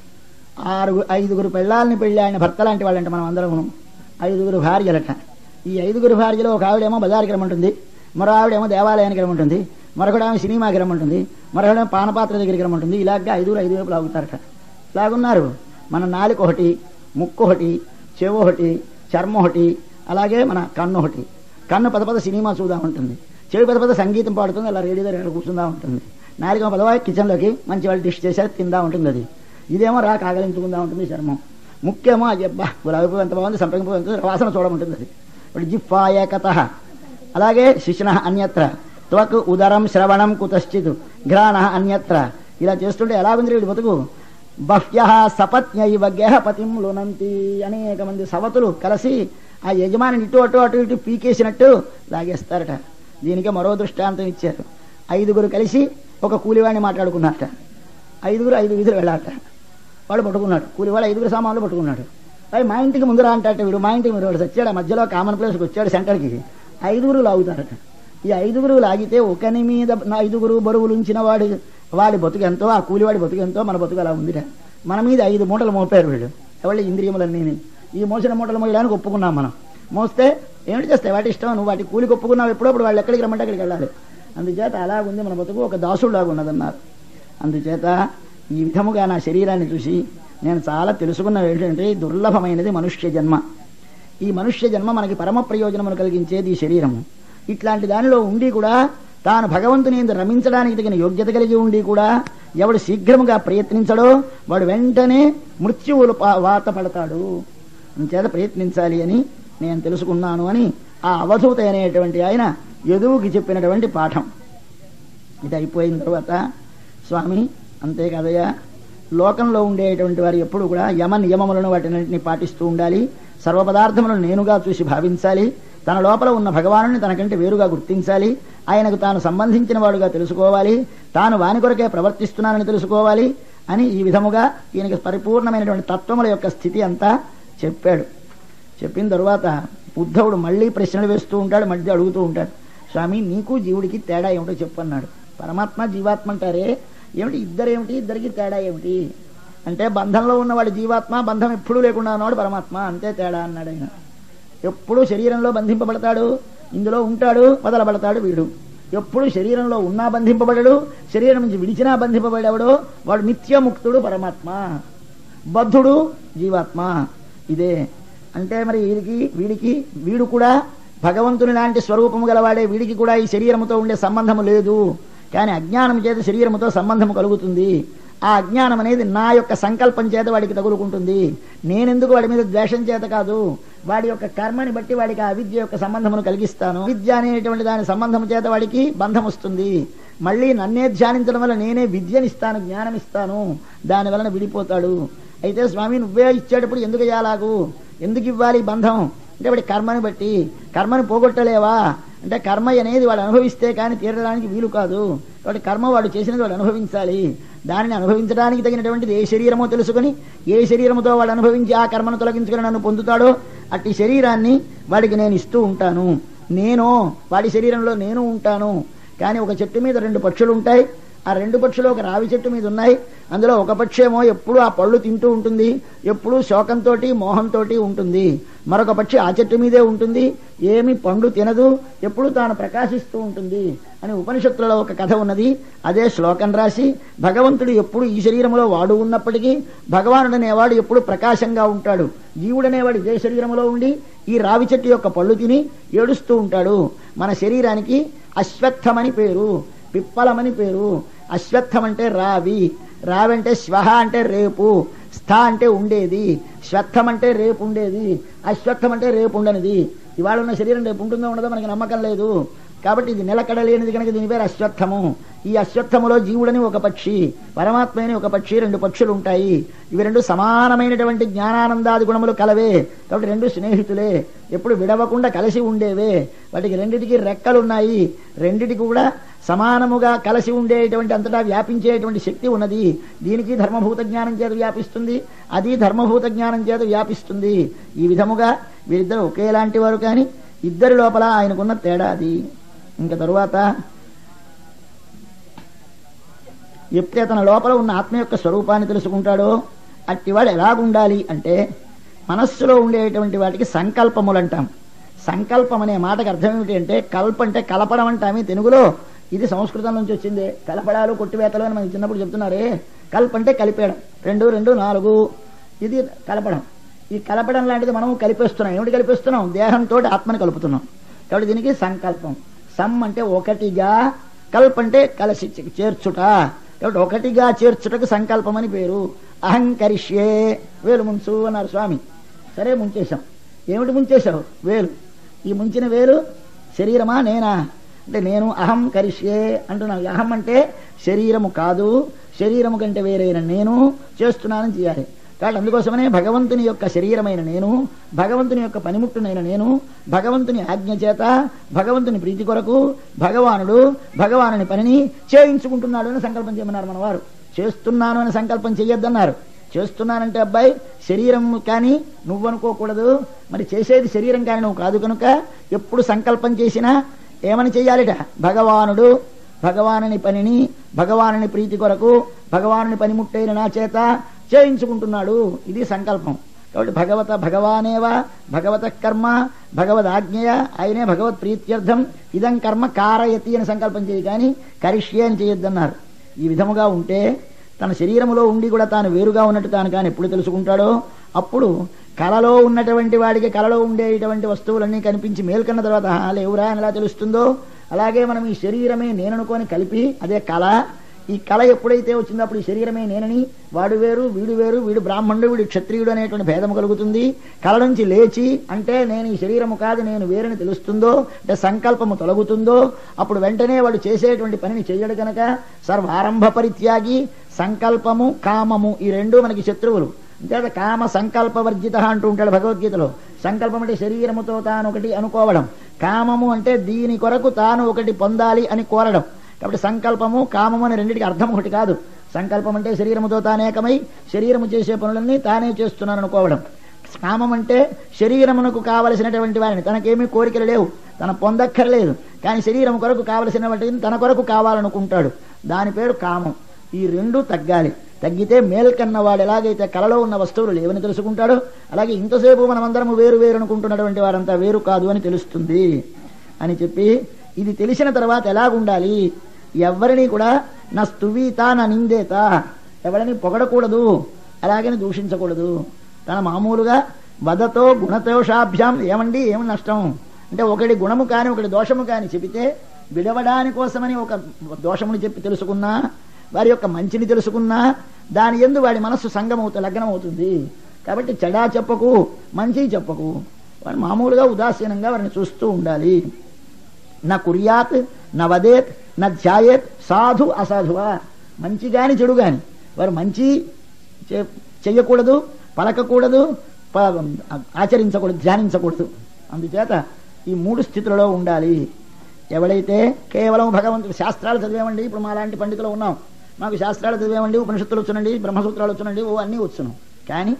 ఆరు ఐదుగురు పెళ్ళాలని పెళ్ళి ఆయన భర్త లాంటి వాళ్ళంట మనం అందరం ఐదుగురు భార్యలట ఈ ఐదుగురు భార్యలో ఒక ఆవిడేమో బజార్కి రమ్మంటుంది మరో ఆవిడేమో దేవాలయానికి రమ్మంటుంది మరొకడు ఆమె సినిమాకి రమ్మంటుంది మరొకడేమో పానపాత్ర దగ్గరికి రమ్మంటుంది ఇలాగా ఐదుగురు ఐదు వైపు లాగుతారట లాగున్నారు మన నాలుక ఒకటి ముక్కు ఒకటి చెవు ఒకటి చర్మం ఒకటి అలాగే మన కన్ను ఒకటి కన్ను పద పద సినిమా చూదా ఉంటుంది చెవి పద పద సంగీతం పాడుతుంది అలా రేడియో దగ్గర కూర్చుందా ఉంటుంది నాలుగో పదవ కిచెన్లోకి మంచి వాళ్ళు డిష్ చేశారు తిందా ఉంటుంది అది ఇదేమో రా కాగలించుకుందా ఉంటుంది చర్మం ముఖ్యమో అబ్బా గులాబీ పువ్వు ఎంత బాగుంది సంపంగి పువ్వు ఎంత బాగుంది, వాసన చూడమంటుంది అది ఇప్పుడు జిఫ్ఫాయకత అలాగే శిశున అన్యత్ర త్వక్ ఉదరం శ్రవణం కుతశ్చిత్ ఘ్రాణ అన్యత్ర ఇలా చేస్తుంటే ఎలా ఉంది వీడి బతుకు బహ్య సపత్యైవ గేహపతిం లునంతి అనేక మంది సవతులు కలిసి ఆ యజమానిని ఇటు అటు అటు ఇటు పీకేసినట్టు లాగేస్తారట దీనికి మరో దృష్టాంతం ఇచ్చారు ఐదుగురు కలిసి ఒక కూలివాడిని మాట్లాడుకున్నారట ఐదుగురు ఐదు వీధులు వెళ్ళారట వాడు పట్టుకున్నాడు కూలివాడు ఐదుగురు సామాన్లు పట్టుకున్నాడు అవి మా ఇంటికి ముందు రా అంటాట వీడు మా ఇంటికి ముందు వాడు వచ్చాడు ఆ మధ్యలో కామన్ ప్లేస్కి వచ్చాడు సెంటర్కి ఐదుగురు లాగుతారట ఈ ఐదుగురు లాగితే ఒకని మీద నా ఐదుగురు బరువులు ఉంచిన వాడి వాడి బతుకు ఎంతో ఆ కూలివాడి బతుకు ఎంతో మన బతుకు అలా ఉందిట మన మీద ఐదు మూటలు మోపారు వీడు ఎవరి ఇంద్రియములన్నీ ఈ మోసిన మూటలు మోయడానికి ఒప్పుకున్నాం మనం మోస్తే ఏమిటి చేస్తాయి వాటి ఇష్టం నువ్వు వాటి కూలికి ఒప్పుకున్నావు ఎప్పుడప్పుడు వాళ్ళు ఎక్కడికి రమ్మంటే అక్కడికి వెళ్ళాలి అందుచేత అలా ఉంది మన బతుకు ఒక దాసుడులాగా ఉన్నదన్నారు అందుచేత ఈ విధముగా నా శరీరాన్ని చూసి నేను చాలా తెలుసుకున్నది ఏంటంటే దుర్లభమైనది మనుష్య జన్మ ఈ మనుష్య జన్మ మనకి పరమ ప్రయోజనమును కలిగించేది ఈ శరీరము ఇట్లాంటి దానిలో ఉండి కూడా తాను భగవంతుని ఎందు రమించడానికి తగిన యోగ్యత కలిగి ఉండి కూడా ఎవడు శీఘ్రముగా ప్రయత్నించడో వాడు వెంటనే మృత్యువులు పా- వాత పడతాడు అంచేత ప్రయత్నించాలి అని నేను తెలుసుకున్నాను అని ఆ అవధూత అనేటువంటి ఆయన యదువుకి చెప్పినటువంటి పాఠం ఇది అయిపోయిన తర్వాత స్వామి అంతే కదయ్యా లోకంలో ఉండేటువంటి వారు ఎప్పుడు కూడా యమ నియమములను వాటిని పాటిస్తూ ఉండాలి సర్వ పదార్థములను నేనుగా చూసి భావించాలి తన లోపల ఉన్న భగవానుని తనకంటే వేరుగా గుర్తించాలి ఆయనకు తాను సంబంధించిన వాడుగా తెలుసుకోవాలి తాను వాని కొరకే ప్రవర్తిస్తున్నానని తెలుసుకోవాలి అని ఈ విధముగా ఈయనకి పరిపూర్ణమైనటువంటి తత్వముల యొక్క స్థితి అంతా చెప్పాడు చెప్పిన తరువాత ఉద్ధవుడు మళ్ళీ ప్రశ్నలు వేస్తూ ఉంటాడు మళ్ళీ అడుగుతూ ఉంటాడు స్వామి నీకు జీవుడికి తేడా ఏమిటో చెప్పన్నాడు పరమాత్మ జీవాత్మ అంటారే ఏమిటి ఇద్దరేమిటి ఇద్దరికి తేడా ఏమిటి అంటే బంధంలో ఉన్నవాడు జీవాత్మ బంధం ఎప్పుడూ లేకుండా ఉన్నవాడు పరమాత్మ అంతే తేడా అన్నాడు ఆయన ఎప్పుడూ శరీరంలో బంధింపబడతాడు ఇందులో ఉంటాడు వదలబడతాడు వీడు ఎప్పుడు శరీరంలో ఉన్నా బంధింపబడడు శరీరం నుంచి విడిచినా బంధింపబడేవాడు వాడు నిత్యముక్తుడు పరమాత్మ బద్ధుడు జీవాత్మ ఇదే అంటే మరి వీడికి వీడికి వీడు కూడా భగవంతుని లాంటి స్వరూపము గలవాడే వీడికి కూడా ఈ శరీరముతో ఉండే సంబంధము లేదు కానీ అజ్ఞానం చేత శరీరముతో సంబంధము కలుగుతుంది ఆ అజ్ఞానం అనేది నా యొక్క సంకల్పం చేత వాడికి తగులుకుంటుంది నేనెందుకు వాడి మీద ద్వేషం చేత కాదు వాడి యొక్క కర్మని బట్టి వాడికి ఆ విద్య యొక్క సంబంధమును కలిగిస్తాను విద్య అనేటువంటి దాని సంబంధం చేత వాడికి బంధం వస్తుంది మళ్ళీ నన్నే ధ్యానించడం వల్ల నేనే విద్యనిస్తాను జ్ఞానం ఇస్తాను దాని వలన విడిపోతాడు అయితే స్వామి నువ్వే ఇచ్చేటప్పుడు ఎందుకు ఇవ్వాలాగు ఎందుకు ఇవ్వాలి ఈ బంధం అంటే వాడి కర్మని బట్టి కర్మని పోగొట్టలేవా అంటే కర్మ అనేది వాడు అనుభవిస్తే కానీ తీరడానికి వీలు కాదు కాబట్టి కర్మ వాడు చేసినది వాడు అనుభవించాలి దానిని అనుభవించడానికి తగినటువంటిది ఏ శరీరమో తెలుసుకుని ఏ శరీరముతో వాడు అనుభవించి ఆ కర్మను తొలగించుకుని నన్ను పొందుతాడో అట్టి శరీరాన్ని వాడికి నేను ఇస్తూ ఉంటాను నేను వాడి శరీరంలో నేను ఉంటాను కానీ ఒక చెట్టు మీద రెండు పక్షులు ఉంటాయి ఆ రెండు పక్షులు ఒక రావి చెట్టు మీద ఉన్నాయి అందులో ఒక పక్షేమో ఎప్పుడు ఆ పళ్ళు తింటూ ఉంటుంది ఎప్పుడు శోకంతో మోహంతో ఉంటుంది మరొక పక్షి ఆ చెట్టు మీదే ఉంటుంది ఏమి పండు తినదు ఎప్పుడు తాను ప్రకాశిస్తూ ఉంటుంది అని ఉపనిషత్తులలో ఒక కథ ఉన్నది అదే శ్లోకం రాసి భగవంతుడు ఎప్పుడు ఈ శరీరంలో వాడు ఉన్నప్పటికీ భగవానుడు అనేవాడు ఎప్పుడు ప్రకాశంగా ఉంటాడు జీవుడు అనేవాడు ఇదే శరీరంలో ఉండి ఈ రావి చెట్టు యొక్క పళ్ళు తిని ఏడుస్తూ ఉంటాడు మన శరీరానికి అశ్వత్థమని పేరు పిప్పలమని పేరు అశ్వత్థం అంటే రావి రావి అంటే శ్వహ అంటే రేపు స్థ అంటే ఉండేది శ్వత్థం అంటే రేపు ఉండేది అశ్వత్థం అంటే రేపు ఉండనిది ఇవాళ ఉన్న శరీరం రేపు ఉంటుందో ఉండదో మనకి నమ్మకం లేదు కాబట్టి ఇది నిలకడలేనిది కనుక దీని పేరు అశ్వత్థము ఈ అశ్వత్థములో జీవుడని ఒక పక్షి పరమాత్మ అని ఒక పక్షి రెండు పక్షులు ఉంటాయి ఇవి రెండు సమానమైనటువంటి జ్ఞానానందాది గుణములు కలవే కాబట్టి రెండు స్నేహితులే ఎప్పుడు విడవకుండా కలిసి ఉండేవే వాటికి రెండిటికి రెక్కలున్నాయి రెండిటికి కూడా సమానముగా కలిసి ఉండేటువంటి అంతటా వ్యాపించేటువంటి శక్తి ఉన్నది దీనికి ధర్మభూత జ్ఞానం చేత వ్యాపిస్తుంది అది ధర్మభూత జ్ఞానం చేత వ్యాపిస్తుంది ఈ విధముగా వీరిద్దరు ఒకేలాంటి వారు కానీ ఇద్దరి లోపల ఆయనకున్న తేడా అది ఇంకా తరువాత ఎప్పుడైతే తన లోపల ఉన్న ఆత్మ యొక్క స్వరూపాన్ని తెలుసుకుంటాడో అట్టివాడు ఎలాగుండాలి అంటే మనస్సులో ఉండేటువంటి వాటికి సంకల్పములు అంటాం సంకల్పం అనే మాటకు అర్థం ఏమిటి అంటే కల్ప అంటే కలపడం అంటామే తెలుగులో ఇది సంస్కృతం నుంచి వచ్చింది కలపడాలు కొట్టివేతలు అని మనకి చిన్నప్పుడు చెప్తున్నారే కల్ప అంటే కలిపేయడం రెండు రెండు నాలుగు ఇది కలపడం ఈ కలపడం లాంటిది మనం కలిపేస్తున్నాం ఏమిటి కలిపేస్తున్నాం దేహంతో ఆత్మని కలుపుతున్నాం కాబట్టి దీనికి సంకల్పం సమ్ అంటే ఒకటిగా కల్ప అంటే కలిసి చేర్చుట కాబట్టి ఒకటిగా చేర్చుటకు సంకల్పం అని పేరు అహంకరిష్యే వేలు ముంచు అన్నారు స్వామి సరే ముంచేశాం ఏమిటి ముంచేశావు వేలు ఈ ముంచిన వేలు శరీరమా నేనా అంటే నేను అహం కరిష్యే అంటున్నాను అహం అంటే శరీరము కాదు శరీరము కంటే వేరైన నేను చేస్తున్నానని చేయాలి కాబట్టి అందుకోసమనే భగవంతుని యొక్క శరీరమైన నేను భగవంతుని యొక్క పనిముట్టునైన నేను భగవంతుని ఆజ్ఞ చేత భగవంతుని ప్రీతి కొరకు భగవానుడు భగవానుని పనిని చేయించుకుంటున్నాడు అని సంకల్పం చేయమన్నారు మన వారు చేస్తున్నాను అని సంకల్పం చెయ్యొద్దన్నారు చేస్తున్నానంటే అబ్బాయి శరీరం కానీ నువ్వు అనుకోకూడదు మరి చేసేది శరీరం కానీ నువ్వు కాదు కనుక ఎప్పుడు సంకల్పం చేసినా ఏమని చెయ్యాలిట భగవానుడు భగవానుని పనిని భగవానుని ప్రీతి కొరకు భగవానుని పనిముట్టైన నా చేత చేయించుకుంటున్నాడు ఇది సంకల్పం కాబట్టి భగవత భగవానేవా భగవత కర్మ భగవద్ ఆజ్ఞయ ఆయనే భగవత్ ప్రీత్యర్థం ఇదం కర్మ కారయతి అని సంకల్పం చేయి కానీ కరిష్యే అని చేయొద్దన్నారు ఈ విధముగా ఉంటే తన శరీరములో ఉండి కూడా తాను వేరుగా ఉన్నట్టు తాను కానీ ఎప్పుడు తెలుసుకుంటాడో అప్పుడు కళలో ఉన్నటువంటి వాడికి కళలో ఉండేటువంటి వస్తువులన్నీ కనిపించి మేల్కన్న తర్వాత "ఆ, లేవురా అని ఎలా తెలుస్తుందో అలాగే మనం ఈ శరీరమే నేననుకొని కలిపి అదే కళ ఈ కళ ఎప్పుడైతే వచ్చిందో అప్పుడు ఈ శరీరమే నేనని వాడు వేరు వీడు వేరు వీడు బ్రాహ్మణుడు వీడు క్షత్రియుడు అనేటువంటి భేదము కలుగుతుంది కళ నుంచి లేచి అంటే నేను ఈ శరీరము కాదు నేను వేరని తెలుస్తుందో అంటే సంకల్పము తొలగుతుందో అప్పుడు వెంటనే వాడు చేసేటువంటి పనిని చెయ్యడు కనుక సర్వారంభ పరిత్యాగి సంకల్పము కామము ఈ రెండు మనకి శత్రువులు అంతే కామ సంకల్ప వర్జిత అంటూ ఉంటాడు భగవద్గీతలో సంకల్పం అంటే శరీరముతో తాను ఒకటి అనుకోవడం కామము అంటే దీని కొరకు తాను ఒకటి పొందాలి అని కోరడం కాబట్టి సంకల్పము కామము అనే రెండింటికి అర్థం ఒకటి కాదు సంకల్పం అంటే శరీరముతో తానేకమై శరీరము చేసే పనులన్నీ తానే చేస్తున్నాను అనుకోవడం కామం అంటే శరీరమునకు కావలసినటువంటి వారిని తనకేమీ కోరికలు లేవు తన పొందక్కర్లేదు కానీ శరీరం కొరకు కావలసిన వాటిని తన కొరకు కావాలనుకుంటాడు దాని పేరు కామం ఈ రెండు తగ్గాలి తగ్గితే మేల్కన్న వాడు ఎలాగైతే కలలో ఉన్న వస్తువులు లేవని తెలుసుకుంటాడో అలాగే ఇంతసేపు మనమందరము వేరు వేరు అనుకుంటున్నటువంటి వారంతా వేరు కాదు అని తెలుస్తుంది అని చెప్పి ఇది తెలిసిన తర్వాత ఎలాగుండాలి ఎవరిని కూడా నా స్తువీత నా నిందేత ఎవరిని పొగడకూడదు అలాగని దూషించకూడదు తన మామూలుగా వదతో గుణదోషాభ్యాం ఏమండి ఏమి నష్టం అంటే ఒకటి గుణము కాని ఒకటి దోషము కాని చెబితే విడవడాని కోసమని ఒక దోషముని చెప్పి తెలుసుకున్నా వారి యొక్క మంచిని తెలుసుకున్నా దాని ఎందు వాడి మనస్సు సంగమవుతుంది లగ్నమవుతుంది కాబట్టి చెడా చెప్పకు మంచి చెప్పకు వాడు మామూలుగా ఉదాసీనంగా వారిని చూస్తూ ఉండాలి నా కుర్యాత్ నా వదేత్ నా ధ్యాయేత్ సాధు అసాధువా మంచి గాని చెడు గాని వారు మంచి చే- చెయ్యకూడదు పలకకూడదు ప- ఆచరించకూడదు ధ్యానించకూడదు అందుచేత ఈ మూడు స్థితులలో ఉండాలి ఎవడైతే కేవలం భగవంతుడు శాస్త్రాలు చదివేమండి ఇప్పుడు మా లాంటి పండితులు ఉన్నాం మాకు శాస్త్రాలు చదివేమండి ఉపనిషత్తులు వచ్చునండి బ్రహ్మసూత్రాలు వచ్చునండి ఓ అన్నీ వచ్చును కానీ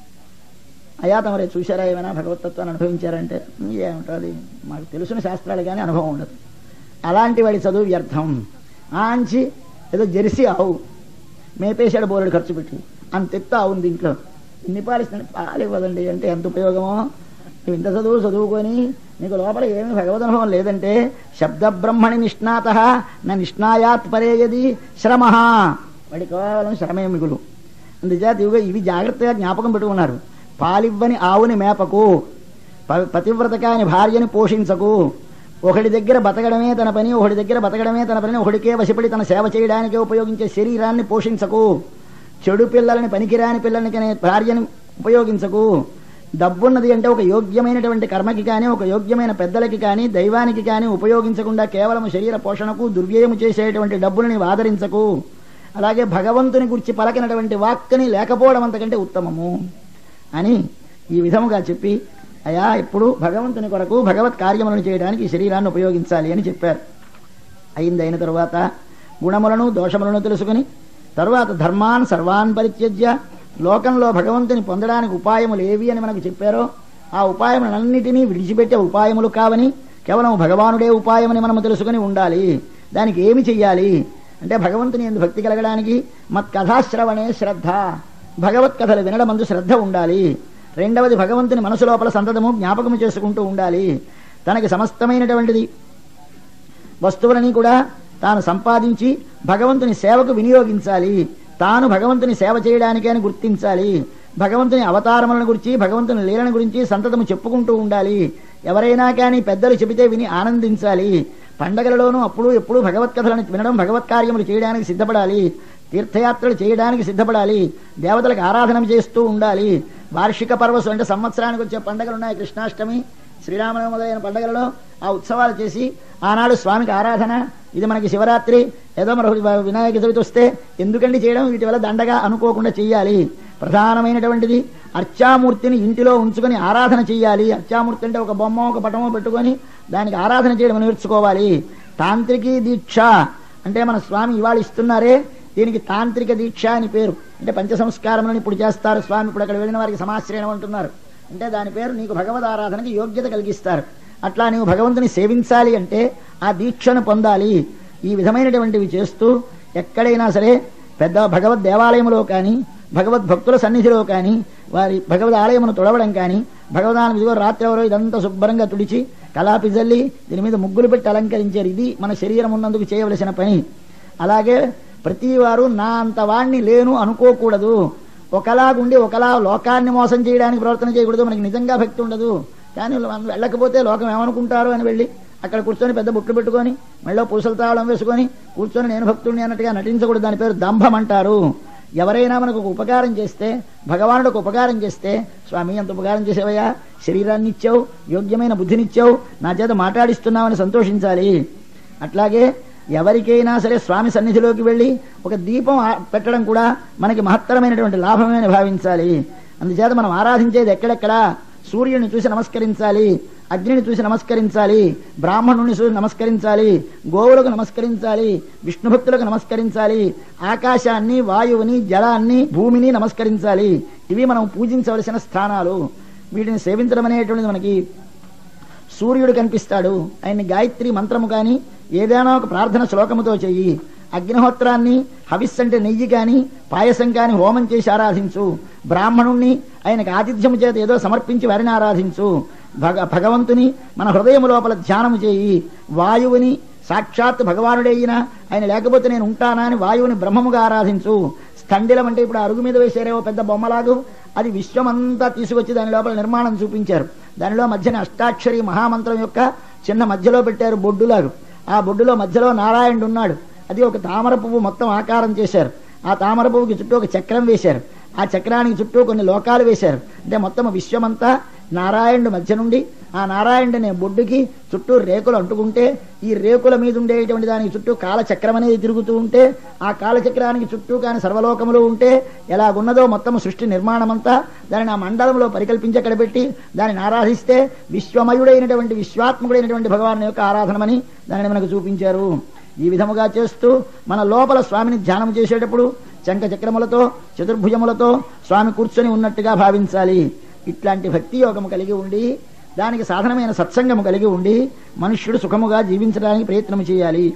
అయా తమరే చూశారా ఏమైనా భగవతత్వాన్ని అనుభవించారంటే ఏముంటుంది మాకు తెలుసిన శాస్త్రాలు కానీ అనుభవం ఉండదు అలాంటి వాడి చదువు వ్యర్థం ఆంచి ఏదో జెర్సీ ఆవు మేపేశాడు బోరెడు ఖర్చు పెట్టి అంత ఎత్తు ఆవుంది దీంట్లో ఇన్ని పాలిస్తాను పాలు ఇవ్వదండి అంటే ఎంత ఉపయోగమో నువ్వు ఇంత చదువు చదువుకొని నీకు లోపల ఏమీ భగవదనుభవం లేదంటే శబ్ద బ్రహ్మణి నిష్ణాత నా నిష్ణాయాత్ పరేయది శ్రమ వాడి కేవలం శ్రమే మిగులు అందుచేత ఇవిగో ఇవి జాగ్రత్తగా జ్ఞాపకం పెట్టుకున్నారు పాలివ్వని ఆవుని మేపకు ప- పతివ్రత కాని భార్యని పోషించకు ఒకడి దగ్గర బతకడమే తన పని ఒకడి దగ్గర బతకడమే తన పని ఒకడికే వశపడి తన సేవ చేయడానికే ఉపయోగించే శరీరాన్ని పోషించకు చెడు పిల్లలని పనికిరాని పిల్లలని కనే భార్యని ఉపయోగించకు డబ్బున్నది అంటే ఒక యోగ్యమైనటువంటి కర్మకి కానీ ఒక యోగ్యమైన పెద్దలకి కానీ దైవానికి కానీ ఉపయోగించకుండా కేవలం శరీర పోషణకు దుర్వ్యయము చేసేటువంటి డబ్బుని నీవు ఆదరించకు అలాగే భగవంతుని గురించి పలకినటువంటి వాక్కుని లేకపోవడం అంతకంటే ఉత్తమము అని ఈ విధముగా చెప్పి అయా ఇప్పుడు భగవంతుని కొరకు భగవత్ కార్యములను చేయడానికి ఈ శరీరాన్ని ఉపయోగించాలి అని చెప్పారు అయింది అయిన తరువాత గుణములను దోషములను తెలుసుకుని తరువాత ధర్మాన్ సర్వాన్ పరిత్యజ్య లోకంలో భగవంతుని పొందడానికి ఉపాయములు ఏవి అని మనకు చెప్పారో ఆ ఉపాయములన్నిటినీ విడిచిపెట్టే ఉపాయములు కావని కేవలం భగవానుడే ఉపాయమని మనము తెలుసుకుని ఉండాలి దానికి ఏమి చెయ్యాలి అంటే భగవంతుని ఎందు భక్తి కలగడానికి మత్ కథాశ్రవణే శ్రద్ధ భగవత్ కథలు వినడమందు శ్రద్ధ ఉండాలి రెండవది భగవంతుని మనసు లోపల సంతతము జ్ఞాపకము చేసుకుంటూ ఉండాలి తనకి సమస్తమైనటువంటిది వస్తువులని కూడా తాను సంపాదించి భగవంతుని సేవకు వినియోగించాలి తాను భగవంతుని సేవ చేయడానికి అని గుర్తించాలి భగవంతుని అవతారములను గురించి భగవంతుని లీలను గురించి సంతతము చెప్పుకుంటూ ఉండాలి ఎవరైనా కానీ పెద్దలు చెబితే విని ఆనందించాలి పండగలలోనూ అప్పుడు ఎప్పుడు భగవత్ కథలను వినడం భగవత్ కార్యములు చేయడానికి సిద్ధపడాలి తీర్థయాత్రలు చేయడానికి సిద్ధపడాలి దేవతలకు ఆరాధన చేస్తూ ఉండాలి వార్షిక పర్వసు అంటే సంవత్సరానికి వచ్చే పండగలు ఉన్నాయి కృష్ణాష్టమి శ్రీరామనవమి మొదలైన పండుగలలో ఆ ఉత్సవాలు చేసి ఆనాడు స్వామికి ఆరాధన ఇది మనకి శివరాత్రి ఏదో మరొకటి వినాయక చవితి వస్తే ఎందుకండి చేయడం వీటి వల్ల దండగా అనుకోకుండా చెయ్యాలి ప్రధానమైనటువంటిది అర్చామూర్తిని ఇంటిలో ఉంచుకొని ఆరాధన చెయ్యాలి అర్చామూర్తి అంటే ఒక బొమ్మ ఒక పటమో పెట్టుకొని దానికి ఆరాధన చేయడం నేర్చుకోవాలి తాంత్రికీ దీక్ష అంటే మన స్వామి ఇవాళ ఇస్తున్నారే దీనికి తాంత్రిక దీక్ష అని పేరు అంటే పంచ సంస్కారములను ఇప్పుడు చేస్తారు స్వామి ఇప్పుడు అక్కడ వెళ్ళిన వారికి సమాశ్రయం అంటున్నారు అంటే దాని పేరు నీకు భగవద్ ఆరాధనకి యోగ్యత కలిగిస్తారు అట్లా నీవు భగవంతుని సేవించాలి అంటే ఆ దీక్షను పొందాలి ఈ విధమైనటువంటివి చేస్తూ ఎక్కడైనా సరే పెద్ద భగవద్ దేవాలయంలో కానీ భగవద్ భక్తుల సన్నిధిలో కానీ వారి భగవద్ ఆలయమును తొడవడం కానీ భగవదానం ఇదిగో రాత్రి ఎవరో ఇదంతా శుభ్రంగా తుడిచి కలాపి జల్లి దీని మీద ముగ్గులు పెట్టి అలంకరించారు ఇది మన శరీరం ఉన్నందుకు చేయవలసిన పని అలాగే ప్రతి వారు నా అంత వాణ్ణి లేను అనుకోకూడదు ఒకలాగుండి ఒకలా లోకాన్ని మోసం చేయడానికి ప్రవర్తన చేయకూడదు మనకి నిజంగా భక్తి ఉండదు కానీ మనం వెళ్ళకపోతే లోకం ఏమనుకుంటారు అని వెళ్ళి అక్కడ కూర్చొని పెద్ద బుట్లు పెట్టుకొని మళ్ళీ పూసల తాళం వేసుకొని కూర్చొని నేను భక్తుడిని అన్నట్టుగా నటించకూడదు దాని పేరు దంభం అంటారు ఎవరైనా మనకు ఒక ఉపకారం చేస్తే భగవానుడు ఒక ఉపకారం చేస్తే స్వామి అంత ఉపకారం చేసేవయ్యా శరీరాన్ని ఇచ్చావు యోగ్యమైన బుద్ధినిచ్చావు నా చేత మాట్లాడిస్తున్నావని సంతోషించాలి అట్లాగే ఎవరికైనా సరే స్వామి సన్నిధిలోకి వెళ్ళి ఒక దీపం ఆ- పెట్టడం కూడా మనకి మహత్తరమైనటువంటి లాభమే అని భావించాలి అందుచేత మనం ఆరాధించేది ఎక్కడెక్కడ సూర్యుని చూసి నమస్కరించాలి అగ్నిని చూసి నమస్కరించాలి బ్రాహ్మణుని చూసి నమస్కరించాలి గోవులకు నమస్కరించాలి విష్ణు భక్తులకు నమస్కరించాలి ఆకాశాన్ని వాయువుని జలాన్ని భూమిని నమస్కరించాలి ఇవి మనం పూజించవలసిన స్థానాలు వీటిని సేవించడం అనేటువంటిది మనకి సూర్యుడు కనిపిస్తాడు ఆయన్ని గాయత్రి మంత్రము కానీ ఏదైనా ఒక ప్రార్థన శ్లోకముతో చెయ్యి అగ్నిహోత్రాన్ని హవిస్ అంటే నెయ్యి కానీ పాయసం కానీ హోమం చేసి ఆరాధించు బ్రాహ్మణుణ్ణి ఆయనకు ఆతిథ్యము చేత ఏదో సమర్పించి వారిని ఆరాధించు భగ భగవంతుని మన హృదయము లోపల ధ్యానము చేయి వాయువుని సాక్షాత్ భగవానుడే అయినా ఆయన లేకపోతే నేను ఉంటానా అని వాయువుని బ్రహ్మముగా ఆరాధించు స్థండిలం అంటే ఇప్పుడు అరుగు మీద వేసారేవో పెద్ద బొమ్మలాగు అది విశ్వమంతా తీసుకొచ్చి దాని లోపల నిర్మాణం చూపించారు దానిలో మధ్యన అష్టాక్షరి మహామంత్రం యొక్క చిన్న మధ్యలో పెట్టారు బొడ్డులాగు ఆ బొడ్డులో మధ్యలో నారాయణుడు ఉన్నాడు అది ఒక తామర పువ్వు మొత్తం ఆకారం చేశారు ఆ తామర పువ్వుకి చుట్టూ ఒక చక్రం వేశారు ఆ చక్రానికి చుట్టూ కొన్ని లోకాలు వేశారు అంటే మొత్తం విశ్వమంతా నారాయణుడు మధ్య నుండి ఆ నారాయణుడు అనే బొడ్డుకి చుట్టూ రేకులు అంటుకుంటే ఈ రేకుల మీద ఉండేటువంటి దానికి చుట్టూ కాలచక్రం అనేది తిరుగుతూ ఉంటే ఆ కాలచక్రానికి చుట్టూ కాని సర్వలోకములు ఉంటే ఎలాగున్నదో మొత్తం సృష్టి నిర్మాణమంతా దానిని ఆ మండలంలో పరికల్పించి అక్కడ పెట్టి దానిని ఆరాధిస్తే విశ్వమయుడైనటువంటి విశ్వాత్మకుడైనటువంటి భగవాన్ యొక్క ఆరాధనమని దానిని మనకు చూపించారు ఈ విధముగా చేస్తూ మన లోపల స్వామిని ధ్యానం చేసేటప్పుడు శంఖ చక్రములతో చతుర్భుజములతో స్వామి కూర్చొని ఉన్నట్టుగా భావించాలి ఇట్లాంటి భక్తి యోగము కలిగి ఉండి దానికి సాధనమైన సత్సంగము కలిగి ఉండి మనుష్యుడు సుఖముగా జీవించడానికి ప్రయత్నం చేయాలి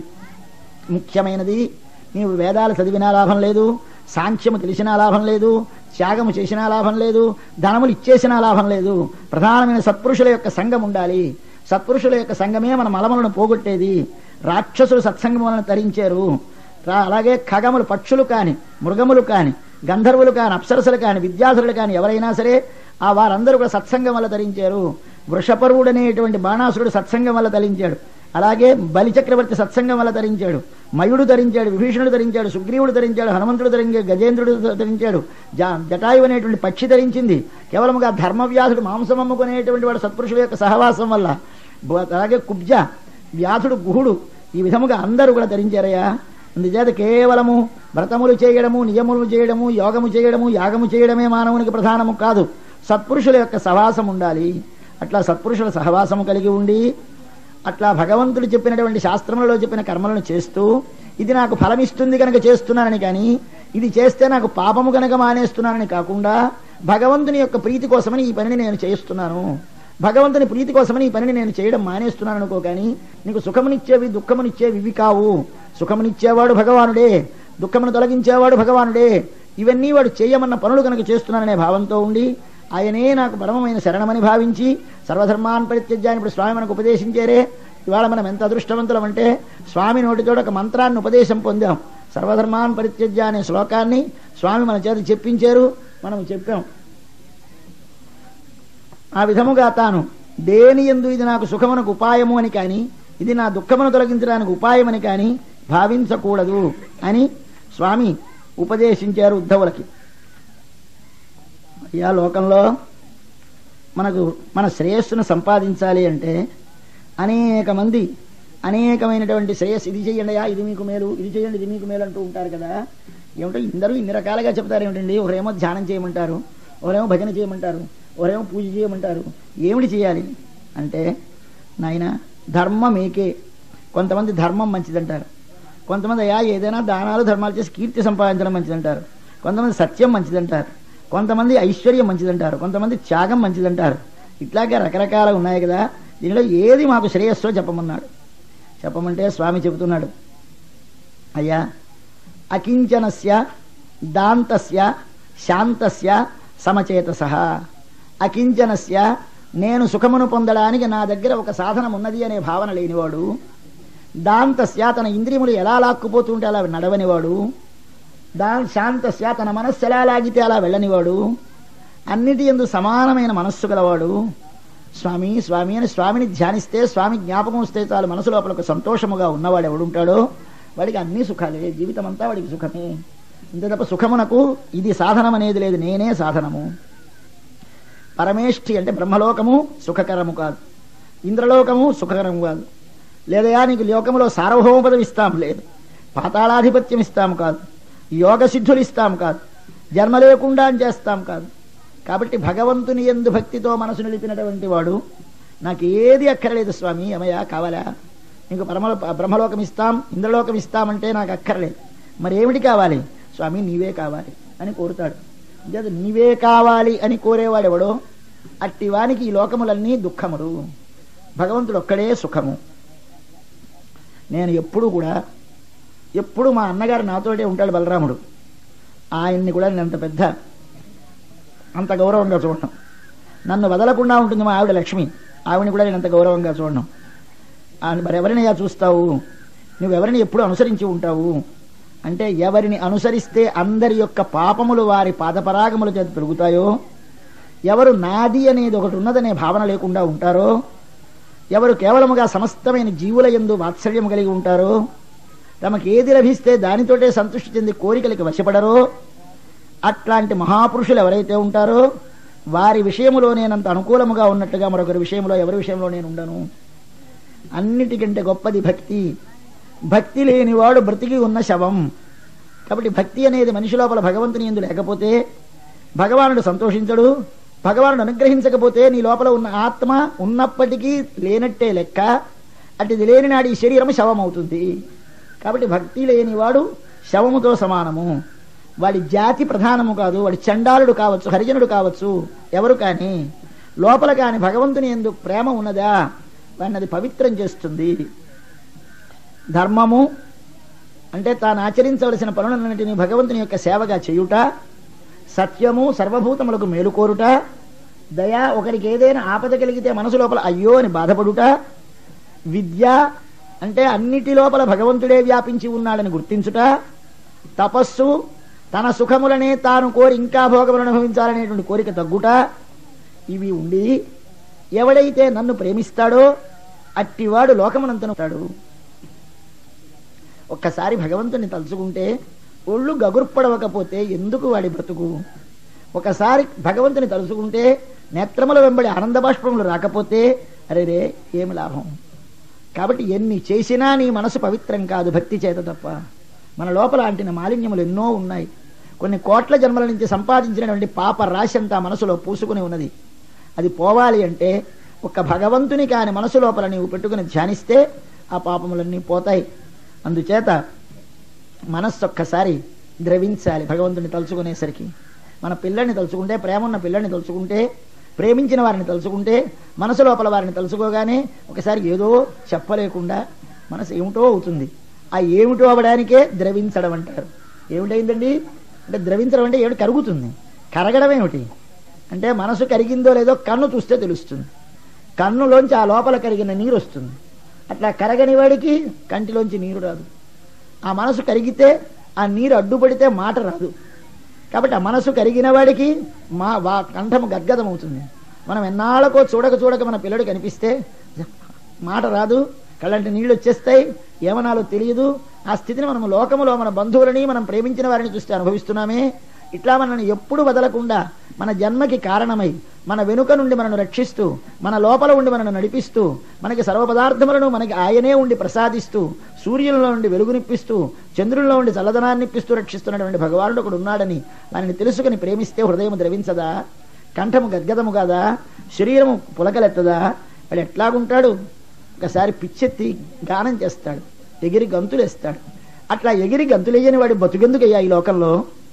ముఖ్యమైనది నీవు వేదాలు చదివినా లాభం లేదు సాంఖ్యము తెలిసినా లాభం లేదు త్యాగము చేసినా లాభం లేదు ధనములు ఇచ్చేసినా లాభం లేదు ప్రధానమైన సత్పురుషుల యొక్క సంఘం ఉండాలి సత్పురుషుల యొక్క సంఘమే మన మలములను పోగొట్టేది రాక్షసులు సత్సంగములను తరించారు రా- అలాగే ఖగములు పక్షులు కాని మృగములు కాని గంధర్వులు కాని అప్సరసులు కాని విద్యాధరులు కాని ఎవరైనా సరే ఆ వారందరూ కూడా సత్సంగం వల్ల తరించారు వృషపరువుడు అనేటువంటి బాణాసురుడు సత్సంగం వల్ల తరించాడు అలాగే బలిచక్రవర్తి సత్సంగం వల్ల తరించాడు మయుడు ధరించాడు విభీషణుడు ధరించాడు సుగ్రీవుడు ధరించాడు హనుమంతుడు ధరించాడు గజేంద్రుడు ధరించాడు జా- జటాయువు అనేటువంటి పక్షి ధరించింది కేవలముగా ధర్మవ్యాధుడు మాంసం అమ్ముకునేటువంటి వాడు సత్పురుషుల యొక్క సహవాసం వల్ల బ- అలాగే కుబ్జ వ్యాధుడు గుహుడు ఈ విధముగా అందరూ కూడా ధరించారయ్యా అందుచేత కేవలము వ్రతములు చేయడము నియములు చేయడము యోగము చేయడము యాగము చేయడమే మానవునికి ప్రధానము కాదు సత్పురుషుల యొక్క సహవాసం ఉండాలి అట్లా సత్పురుషుల సహవాసము కలిగి ఉండి అట్లా భగవంతుడు చెప్పినటువంటి శాస్త్రములలో చెప్పిన కర్మలను చేస్తూ ఇది నాకు ఫలమిస్తుంది కనుక చేస్తున్నానని కానీ ఇది చేస్తే నాకు పాపము కనుక మానేస్తున్నానని కాకుండా భగవంతుని యొక్క ప్రీతి కోసమని ఈ పనిని నేను చేస్తున్నాను భగవంతుని ప్రీతి కోసమని ఈ పనిని నేను చేయడం మానేస్తున్నాను అనుకో కానీ నీకు సుఖమునిచ్చేవి దుఃఖమునిచ్చేవి ఇవి కావు సుఖమునిచ్చేవాడు భగవానుడే దుఃఖమును తొలగించేవాడు భగవానుడే ఇవన్నీ వాడు చేయమన్న పనులు కనుక చేస్తున్నాననే భావంతో ఉండి ఆయనే నాకు పరమమైన శరణమని భావించి సర్వధర్మాన్ పరిత్యజ్యాన్ని ఇప్పుడు స్వామి మనకు ఉపదేశించారే ఇవాళ మనం ఎంత అదృష్టవంతులం అంటే స్వామి నోటితో ఒక మంత్రాన్ని ఉపదేశం పొందాం సర్వధర్మాన్ పరిత్యజ్య అనే శ్లోకాన్ని స్వామి మన చేత చెప్పించారు మనం చెప్పాం ఆ విధముగా తాను దేని ఎందు ఇది నాకు సుఖమునకు ఉపాయము అని కానీ ఇది నా దుఃఖమును తొలగించడానికి ఉపాయమని కానీ భావించకూడదు అని స్వామి ఉపదేశించారు ఉద్ధవులకి అయ్యా లోకంలో మనకు మన శ్రేయస్సును సంపాదించాలి అంటే అనేక మంది అనేకమైనటువంటి శ్రేయస్సు ఇది చేయండియా ఇది మీకు మేలు ఇది చేయండి ఇది మీకు మేలు అంటూ ఉంటారు కదా ఏమిటో ఇందరూ ఇన్ని రకాలుగా చెప్తారు ఏమిటండి ఒకరేమో ధ్యానం చేయమంటారు ఒకరేమో భజన చేయమంటారు ఒకరేమో పూజ చేయమంటారు ఏమిటి చేయాలి అంటే నాయన ధర్మం ఏకే కొంతమంది ధర్మం మంచిదంటారు కొంతమంది అయ్యా ఏదైనా దానాలు ధర్మాలు చేసి కీర్తి సంపాదించడం మంచిదంటారు కొంతమంది సత్యం మంచిదంటారు కొంతమంది ఐశ్వర్యం మంచిదంటారు కొంతమంది త్యాగం మంచిదంటారు ఇట్లాగే రకరకాలు ఉన్నాయి కదా దీనిలో ఏది మాకు శ్రేయస్సో చెప్పమన్నాడు చెప్పమంటే స్వామి చెబుతున్నాడు అయ్యా అకించనస్య దాంతస్య శాంతస్య సమచేతస అకించనస్య నేను సుఖమును పొందడానికి నా దగ్గర ఒక సాధనం ఉన్నది అనే భావన లేనివాడు దాంతస్య తన ఇంద్రియములు ఎలా లాక్కుపోతుంటే అలా నడవనివాడు దా శాంతస్య తన మనస్సు ఎలా లాగితే అలా వెళ్ళనివాడు అన్నిటి ఎందు సమానమైన మనస్సు గలవాడు స్వామి స్వామి అని స్వామిని ధ్యానిస్తే స్వామి జ్ఞాపకం వస్తే చాలు మనసు లోపల ఒక సంతోషముగా ఉన్నవాడు ఎవడుంటాడో వాడికి అన్ని సుఖాలే జీవితం అంతా వాడికి సుఖమే ఇంత తప్ప సుఖమునకు ఇది సాధనం అనేది లేదు నేనే సాధనము పరమేష్ఠి అంటే బ్రహ్మలోకము సుఖకరము కాదు ఇంద్రలోకము సుఖకరము కాదు లేదయా నీకు లోకములో సార్వభౌమ పదవి ఇస్తాం లేదు పాతాళాధిపత్యం ఇస్తాం కాదు యోగ సిద్ధులు ఇస్తాం కాదు జన్మ లేకుండా చేస్తాం కాదు కాబట్టి భగవంతుని ఎందు భక్తితో మనసు నిలిపినటువంటి వాడు నాకు ఏది అక్కర్లేదు స్వామి అమయ్య కావాలా నీకు పరమ బ్రహ్మలోకం ఇస్తాం ఇంద్రలోకం ఇస్తామంటే నాకు అక్కర్లేదు మరి ఏమిటి కావాలి స్వామి నీవే కావాలి అని కోరుతాడు అంచేత నీవే కావాలి అని కోరేవాడెవడో అట్టివానికి ఈ లోకములన్నీ దుఃఖములు భగవంతుడు ఒక్కడే సుఖము నేను ఎప్పుడు కూడా ఎప్పుడు మా అన్నగారు నాతోటే ఉంటాడు బలరాముడు ఆయన్ని కూడా నేను అంత పెద్ద అంత గౌరవంగా చూడడం నన్ను వదలకుండా ఉంటుంది మా ఆవిడ లక్ష్మి ఆవిడని కూడా నేను అంత గౌరవంగా చూడడం ఆయన మరి ఎవరినయ్యా చూస్తావు నువ్వెవరిని ఎప్పుడు అనుసరించి ఉంటావు అంటే ఎవరిని అనుసరిస్తే అందరి యొక్క పాపములు వారి పాదపరాగముల చేత పెరుగుతాయో ఎవరు నాది అనేది ఒకటి ఉన్నదనే భావన లేకుండా ఉంటారో ఎవరు కేవలముగా సమస్తమైన జీవుల ఎందు వాత్సల్యం కలిగి ఉంటారో తమకు ఏది లభిస్తే దానితోటే సంతృష్టి చెంది కోరికలకి వశపడరో అట్లాంటి మహాపురుషులు ఎవరైతే ఉంటారో వారి విషయములో నేనంత అనుకూలముగా ఉన్నట్టుగా మరొకరి విషయంలో ఎవరి విషయంలో నేను ఉండను అన్నిటికంటే గొప్పది భక్తి భక్తి లేనివాడు బ్రతికి ఉన్న శవం కాబట్టి భక్తి అనేది మనిషి లోపల భగవంతుని ఎందు లేకపోతే భగవానుడు సంతోషించడు భగవానుడు అనుగ్రహించకపోతే నీ లోపల ఉన్న ఆత్మ ఉన్నప్పటికీ లేనట్టే లెక్క అటుది లేని నాడు ఈ శరీరం శవం అవుతుంది కాబట్టి భక్తి లేనివాడు శవముతో సమానము వాడి జాతి ప్రధానము కాదు వాడి చండాలుడు కావచ్చు హరిజనుడు కావచ్చు ఎవరు కానీ లోపల కాని భగవంతుని ఎందు ప్రేమ ఉన్నదా వాడిని అది పవిత్రం చేస్తుంది ధర్మము అంటే తాను ఆచరించవలసిన పనులన్నింటినీ భగవంతుని యొక్క సేవగా చేయుట సత్యము సర్వభూతములకు మేలుకోరుట దయ ఒకరికి ఏదైనా ఆపద కలిగితే మనసు లోపల అయ్యో అని బాధపడుట విద్య అంటే అన్నిటి లోపల భగవంతుడే వ్యాపించి ఉన్నాడని గుర్తించుట తపస్సు తన సుఖములనే తాను కోరి ఇంకా భోగములను అనుభవించాలనేటువంటి కోరిక తగ్గుట ఇవి ఉండి ఎవడైతే నన్ను ప్రేమిస్తాడో అట్టివాడు లోకమునంతనుతాడు ఒక్కసారి భగవంతుని తలుచుకుంటే ఒళ్ళు గగుర్పడవకపోతే ఎందుకు వాడి బ్రతుకు ఒకసారి భగవంతుని తలుచుకుంటే నేత్రముల వెంబడి ఆనంద బాష్పములు రాకపోతే అరే రే ఏమి లాభం కాబట్టి ఎన్ని చేసినా నీ మనసు పవిత్రం కాదు భక్తి చేత తప్ప మన లోపల అంటిన మాలిన్యములు ఎన్నో ఉన్నాయి కొన్ని కోట్ల జన్మల నుంచి సంపాదించినటువంటి పాప రాశి అంతా మనసులో పూసుకుని ఉన్నది అది పోవాలి అంటే ఒక్క భగవంతుని కాని మనసు లోపల నీవు పెట్టుకుని ధ్యానిస్తే ఆ పాపములన్నీ పోతాయి అందుచేత మనస్సు ఒక్కసారి ద్రవించాలి భగవంతుని తలుచుకునేసరికి మన పిల్లల్ని తలుచుకుంటే ప్రేమ ఉన్న పిల్లల్ని తలుచుకుంటే ప్రేమించిన వారిని తలుచుకుంటే మనసు లోపల వారిని తలుచుకోగానే ఒకసారి ఏదో చెప్పలేకుండా మనసు ఏమిటో అవుతుంది ఆ ఏమిటో అవడానికే ద్రవించడం అంటారు ఏమిటైందండి అంటే ద్రవించడం అంటే ఏమిటి కరుగుతుంది కరగడం ఏమిటి అంటే మనసు కరిగిందో లేదో కన్ను చూస్తే తెలుస్తుంది కన్నులోంచి ఆ లోపల కరిగిన నీరు వస్తుంది అట్లా కరగని వాడికి కంటిలోంచి నీరు రాదు ఆ మనసు కరిగితే ఆ నీరు అడ్డుపడితే మాట రాదు కాబట్టి ఆ మనసు కరిగిన వాడికి మా వా కంఠము గద్గదమవుతుంది మనం ఎన్నాళ్ళకో చూడక చూడక మన పిల్లడు కనిపిస్తే మాట రాదు కళ్ళంటి నీళ్ళు వచ్చేస్తాయి ఏమనాలో తెలియదు ఆ స్థితిని మనం లోకములో మన బంధువులని మనం ప్రేమించిన వారిని చూస్తే అనుభవిస్తున్నామే ఇట్లా మనల్ని ఎప్పుడు వదలకుండా మన జన్మకి కారణమై మన వెనుక నుండి మనను రక్షిస్తూ మన లోపల ఉండి మనను నడిపిస్తూ మనకి సర్వ పదార్థములను మనకి ఆయనే ఉండి ప్రసాదిస్తూ సూర్యులలో నుండి వెలుగునిప్పిస్తూ చంద్రుల్లో ఉండి చల్లదనాన్నిప్పిస్తూ రక్షిస్తున్నటువంటి భగవానుడు ఒకడు ఉన్నాడని వారిని తెలుసుకుని ప్రేమిస్తే హృదయం ద్రవించదా కంఠము గద్గదము కాదా శరీరము పులకలెత్తదా వాడు ఎట్లాగుంటాడు ఒకసారి పిచ్చెత్తి గానం చేస్తాడు ఎగిరి గంతులేస్తాడు అట్లా ఎగిరి గంతులేయని వాడి బతుకెందుకయ్యా ఈ లోకంలో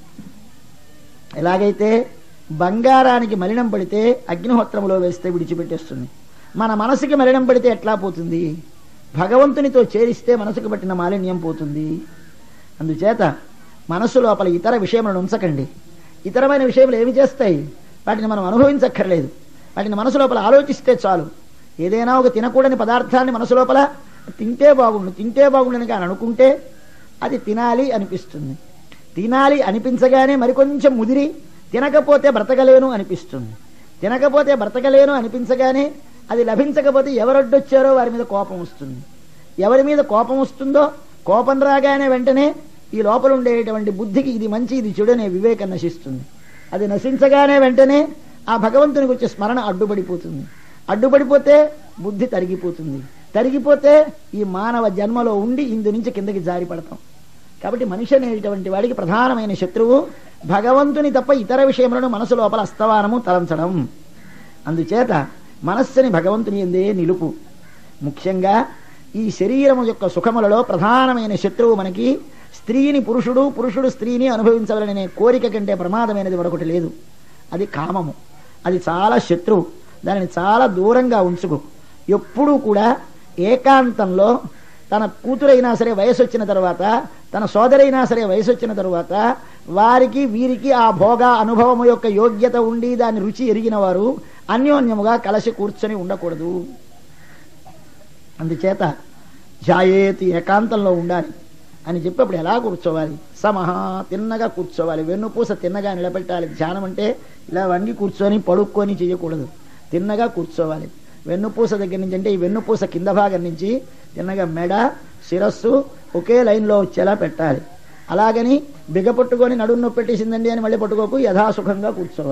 ఎలాగైతే బంగారానికి మలినం పడితే అగ్నిహోత్రములో వేస్తే విడిచిపెట్టేస్తుంది మన మనసుకి మలినం పడితే ఎట్లా పోతుంది భగవంతునితో చేరిస్తే మనసుకు పట్టిన మాలిన్యం పోతుంది అందుచేత మనసు లోపల ఇతర విషయములను ఉంచకండి ఇతరమైన విషయములు ఏమి చేస్తాయి వాటిని మనం అనుభవించక్కర్లేదు వాటిని మనసు లోపల ఆలోచిస్తే చాలు ఏదైనా ఒక తినకూడని పదార్థాన్ని మనసు లోపల తింటే బాగుండు తింటే బాగుండని కానీ అనుకుంటే అది తినాలి అనిపిస్తుంది తినాలి అనిపించగానే మరికొంచెం ముదిరి తినకపోతే బ్రతకలేను అనిపిస్తుంది తినకపోతే బ్రతకలేను అనిపించగానే అది లభించకపోతే ఎవరొడ్డొచ్చారో వారి మీద కోపం వస్తుంది ఎవరి మీద కోపం వస్తుందో కోపం రాగానే వెంటనే ఈ లోపల ఉండేటువంటి బుద్ధికి ఇది మంచి ఇది చెడు అనే వివేకం నశిస్తుంది అది నశించగానే వెంటనే ఆ భగవంతునికి వచ్చే స్మరణ అడ్డుపడిపోతుంది అడ్డుపడిపోతే బుద్ధి తరిగిపోతుంది తరిగిపోతే ఈ మానవ జన్మలో ఉండి ఇందు నుంచి కిందకి జారి పడతాం కాబట్టి మనిషి అనేటువంటి వాడికి ప్రధానమైన శత్రువు భగవంతుని తప్ప ఇతర విషయములను మనసు లోపల అస్తవానము తలంచడం అందుచేత మనస్సుని భగవంతుని ఎందే నిలుపు ముఖ్యంగా ఈ శరీరము యొక్క సుఖములలో ప్రధానమైన శత్రువు మనకి స్త్రీని పురుషుడు పురుషుడు స్త్రీని అనుభవించవలనే కోరిక కంటే ప్రమాదమైనది మరొకటి లేదు అది కామము అది చాలా శత్రువు దానిని చాలా దూరంగా ఉంచుకో ఎప్పుడూ కూడా ఏకాంతంలో తన కూతురైనా సరే వయసు వచ్చిన తర్వాత తన సోదరైనా సరే వయసు వచ్చిన తరువాత వారికి వీరికి ఆ భోగ అనుభవము యొక్క యోగ్యత ఉండి దాని రుచి ఎరిగిన వారు అన్యోన్యముగా కలసి కూర్చొని ఉండకూడదు అందుచేత జాయేతి ఏకాంతంలో ఉండాలి అని చెప్పి అప్పుడు ఎలా కూర్చోవాలి సమహ తిన్నగా కూర్చోవాలి వెన్నుపూస తిన్నగా నిలబెట్టాలి ధ్యానం అంటే ఇలా వంగి కూర్చొని పడుక్కొని చేయకూడదు తిన్నగా కూర్చోవాలి వెన్నుపూస దగ్గర నుంచి అంటే ఈ వెన్నుపూస కింద భాగం నుంచి తిన్నగా మెడ శిరస్సు ఒకే లైన్లో వచ్చేలా పెట్టాలి అలాగని బిగపట్టుకొని నడుము నొప్పి పెట్టేసిందండి అని మళ్ళీ పట్టుకోకు యథాసుఖంగా కూర్చోవాలి